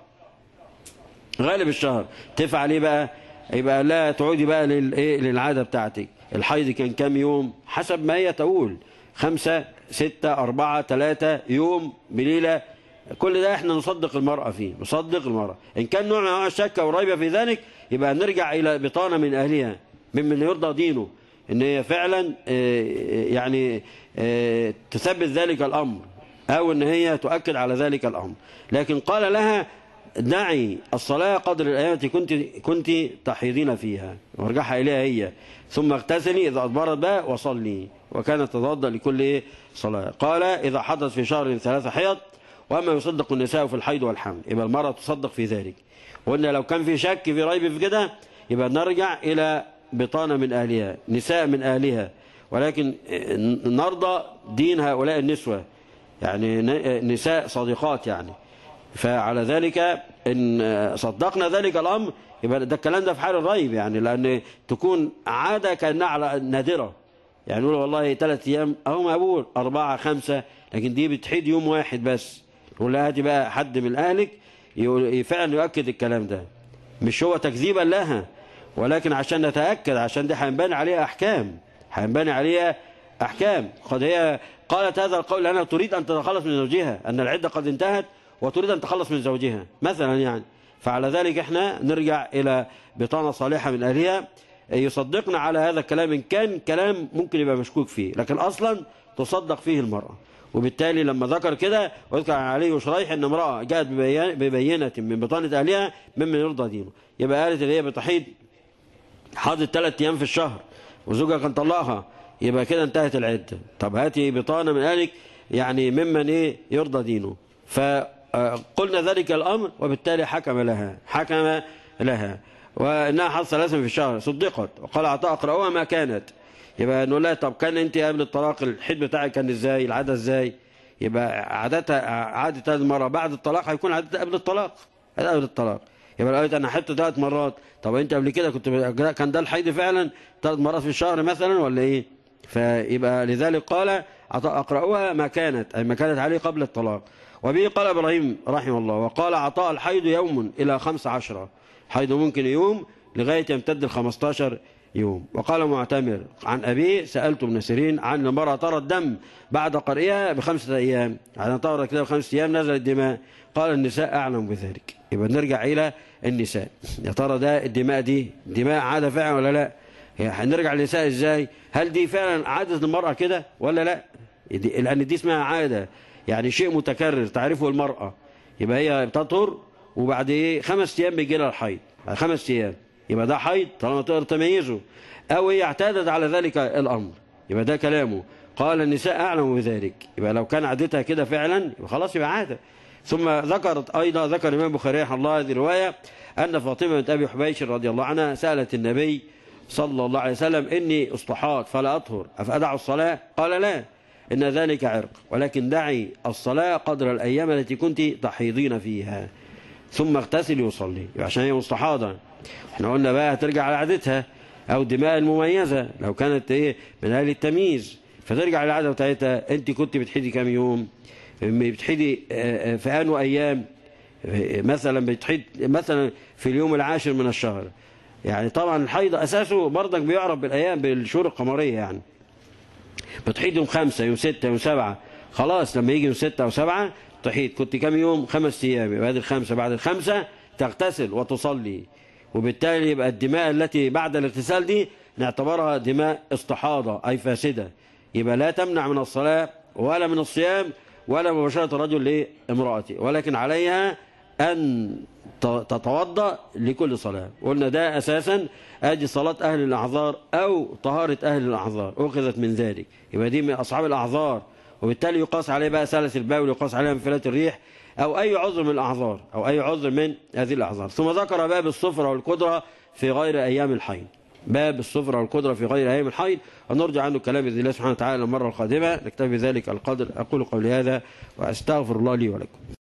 غالب الشهر تفعل ايه بقى يبقى لا تعودي بقى للايه للعاده بتاعتك الحيض كان كام يوم حسب ما هي تقول خمسة ستة أربعة ثلاثة يوم بليلة كل ده احنا نصدق المرأة فيه نصدق المرأة إن كان نوع من أنواع الشك وريبة في ذلك يبقى نرجع إلى بطانة من أهلها ممن يرضى دينه إن هي فعلا يعني تثبت ذلك الأمر أو إن هي تؤكد على ذلك الأمر لكن قال لها دعي الصلاة قدر الأيام التي كنت كنت تحيضين فيها وارجعها إليها هي ثم اغتسلي إذا أدبرت بقى وصلي وكانت تتوضأ لكل إيه صلاة قال إذا حدث في شهر ثلاثة حيض وأما يصدق النساء في الحيض والحمل يبقى المرأة تصدق في ذلك وقلنا لو كان في شك في ريب في كده يبقى نرجع إلى بطانة من أهلها نساء من أهلها ولكن نرضى دين هؤلاء النسوة يعني نساء صديقات يعني فعلى ذلك إن صدقنا ذلك الأمر يبقى ده الكلام ده في حال الريب يعني لأن تكون عادة كأنها على نادرة يعني نقول والله ثلاث أيام أو مقبول أربعة خمسة لكن دي بتحيد يوم واحد بس نقول لها هاتي بقى حد من أهلك فعلا يؤكد الكلام ده مش هو تكذيبا لها ولكن عشان نتأكد عشان دي هينبني عليها أحكام هينبني عليها أحكام قد هي قالت هذا القول لأنها تريد أن تتخلص من زوجها أن العدة قد انتهت وتريد أن تخلص من زوجها مثلا يعني فعلى ذلك احنا نرجع إلى بطانة صالحة من أهلها يصدقنا على هذا الكلام إن كان كلام ممكن يبقى مشكوك فيه لكن أصلا تصدق فيه المرأة وبالتالي لما ذكر كده وذكر عن علي وشريح ان امرأة جاءت ببينة من بطانة أهلها ممن يرضى دينه يبقى قالت اللي هي بتحيض حاضت ثلاث أيام في الشهر وزوجها كان طلقها يبقى كده انتهت العدة طب هاتي بطانة من أهلك يعني ممن ايه يرضى دينه فقلنا ذلك الأمر وبالتالي حكم لها حكم لها وإنها حصل ثلاثا في الشهر صدقت وقال عطاء اقرأوها ما كانت يبقى نقول لها طب كان انت قبل الطلاق الحد بتاعك كان ازاي العادة ازاي يبقى عادتها عادة هذه المرة بعد الطلاق هيكون عادتها قبل الطلاق قبل الطلاق يبقى لو قالت انا حدت ثلاث مرات طب انت قبل كده كنت كان ده الحيض فعلا ثلاث مرات في الشهر مثلا ولا ايه فيبقى لذلك قال عطاء اقرأوها ما كانت أي ما كانت عليه قبل الطلاق وبه قال إبراهيم رحمه الله وقال عطاء الحيض يوم إلى خمس عشرة حيض ممكن يوم لغاية يمتد الخمستاشر يوم وقال معتمر عن أبيه سألت ابن سيرين عن المرأة ترى الدم بعد قرئها بخمسة أيام عن ترى كده بخمسة أيام نزل الدماء قال النساء أعلم بذلك يبقى نرجع إلى النساء يا ترى ده الدماء دي دماء عادة فعلا ولا لا هنرجع للنساء ازاي هل دي فعلا عادة المرأة كده ولا لا لأن دي اسمها عادة يعني شيء متكرر تعرفه المرأة يبقى هي بتطهر وبعد ايه خمس ايام بيجي لها الحيض بعد خمس ايام يبقى ده حيض طالما تقدر تميزه او هي اعتادت على ذلك الامر يبقى ده كلامه قال النساء اعلم بذلك يبقى لو كان عادتها كده فعلا يبقى خلاص يبقى عاده ثم ذكرت ايضا ذكر الامام البخاري رحمه الله هذه الروايه ان فاطمه بنت ابي حبيش رضي الله عنها سالت النبي صلى الله عليه وسلم اني اصطحات فلا اطهر افادع الصلاه قال لا إن ذلك عرق ولكن دعي الصلاة قدر الأيام التي كنت تحيضين فيها ثم اغتسلي وصلي عشان هي مستحاضة احنا قلنا بقى هترجع على عادتها أو الدماء المميزة لو كانت ايه من أهل التمييز فترجع للعادة بتاعتها أنت كنت بتحيدي كام يوم بتحيدي في أنو أيام مثلا بتحيد مثلا في اليوم العاشر من الشهر يعني طبعا الحيض أساسه برضك بيعرف بالأيام بالشهور القمرية يعني بتحيد يوم خمسة يوم ستة يوم سبعة خلاص لما يجي يوم ستة أو سبعة تحيد كنت كم يوم خمس أيام يبقى هذه الخمسة بعد الخمسة تغتسل وتصلي وبالتالي يبقى الدماء التي بعد الاغتسال دي نعتبرها دماء استحاضة أي فاسدة يبقى لا تمنع من الصلاة ولا من الصيام ولا مباشرة الرجل لامرأته ولكن عليها أن تتوضأ لكل صلاة قلنا ده أساسا أدي صلاة أهل الأعذار أو طهارة أهل الأعذار أخذت من ذلك يبقى دي من أصحاب الأعذار وبالتالي يقاس عليه بقى سلس البول يقاس عليها انفلات الريح أو أي عذر من الأعذار أو أي عذر من هذه الأعذار ثم ذكر باب الصفرة والقدرة في غير أيام الحيض باب الصفرة والقدرة في غير أيام الحيض ونرجع عنه كلام بإذن الله سبحانه وتعالى المرة القادمة نكتفي بذلك القدر أقول قولي هذا وأستغفر الله لي ولكم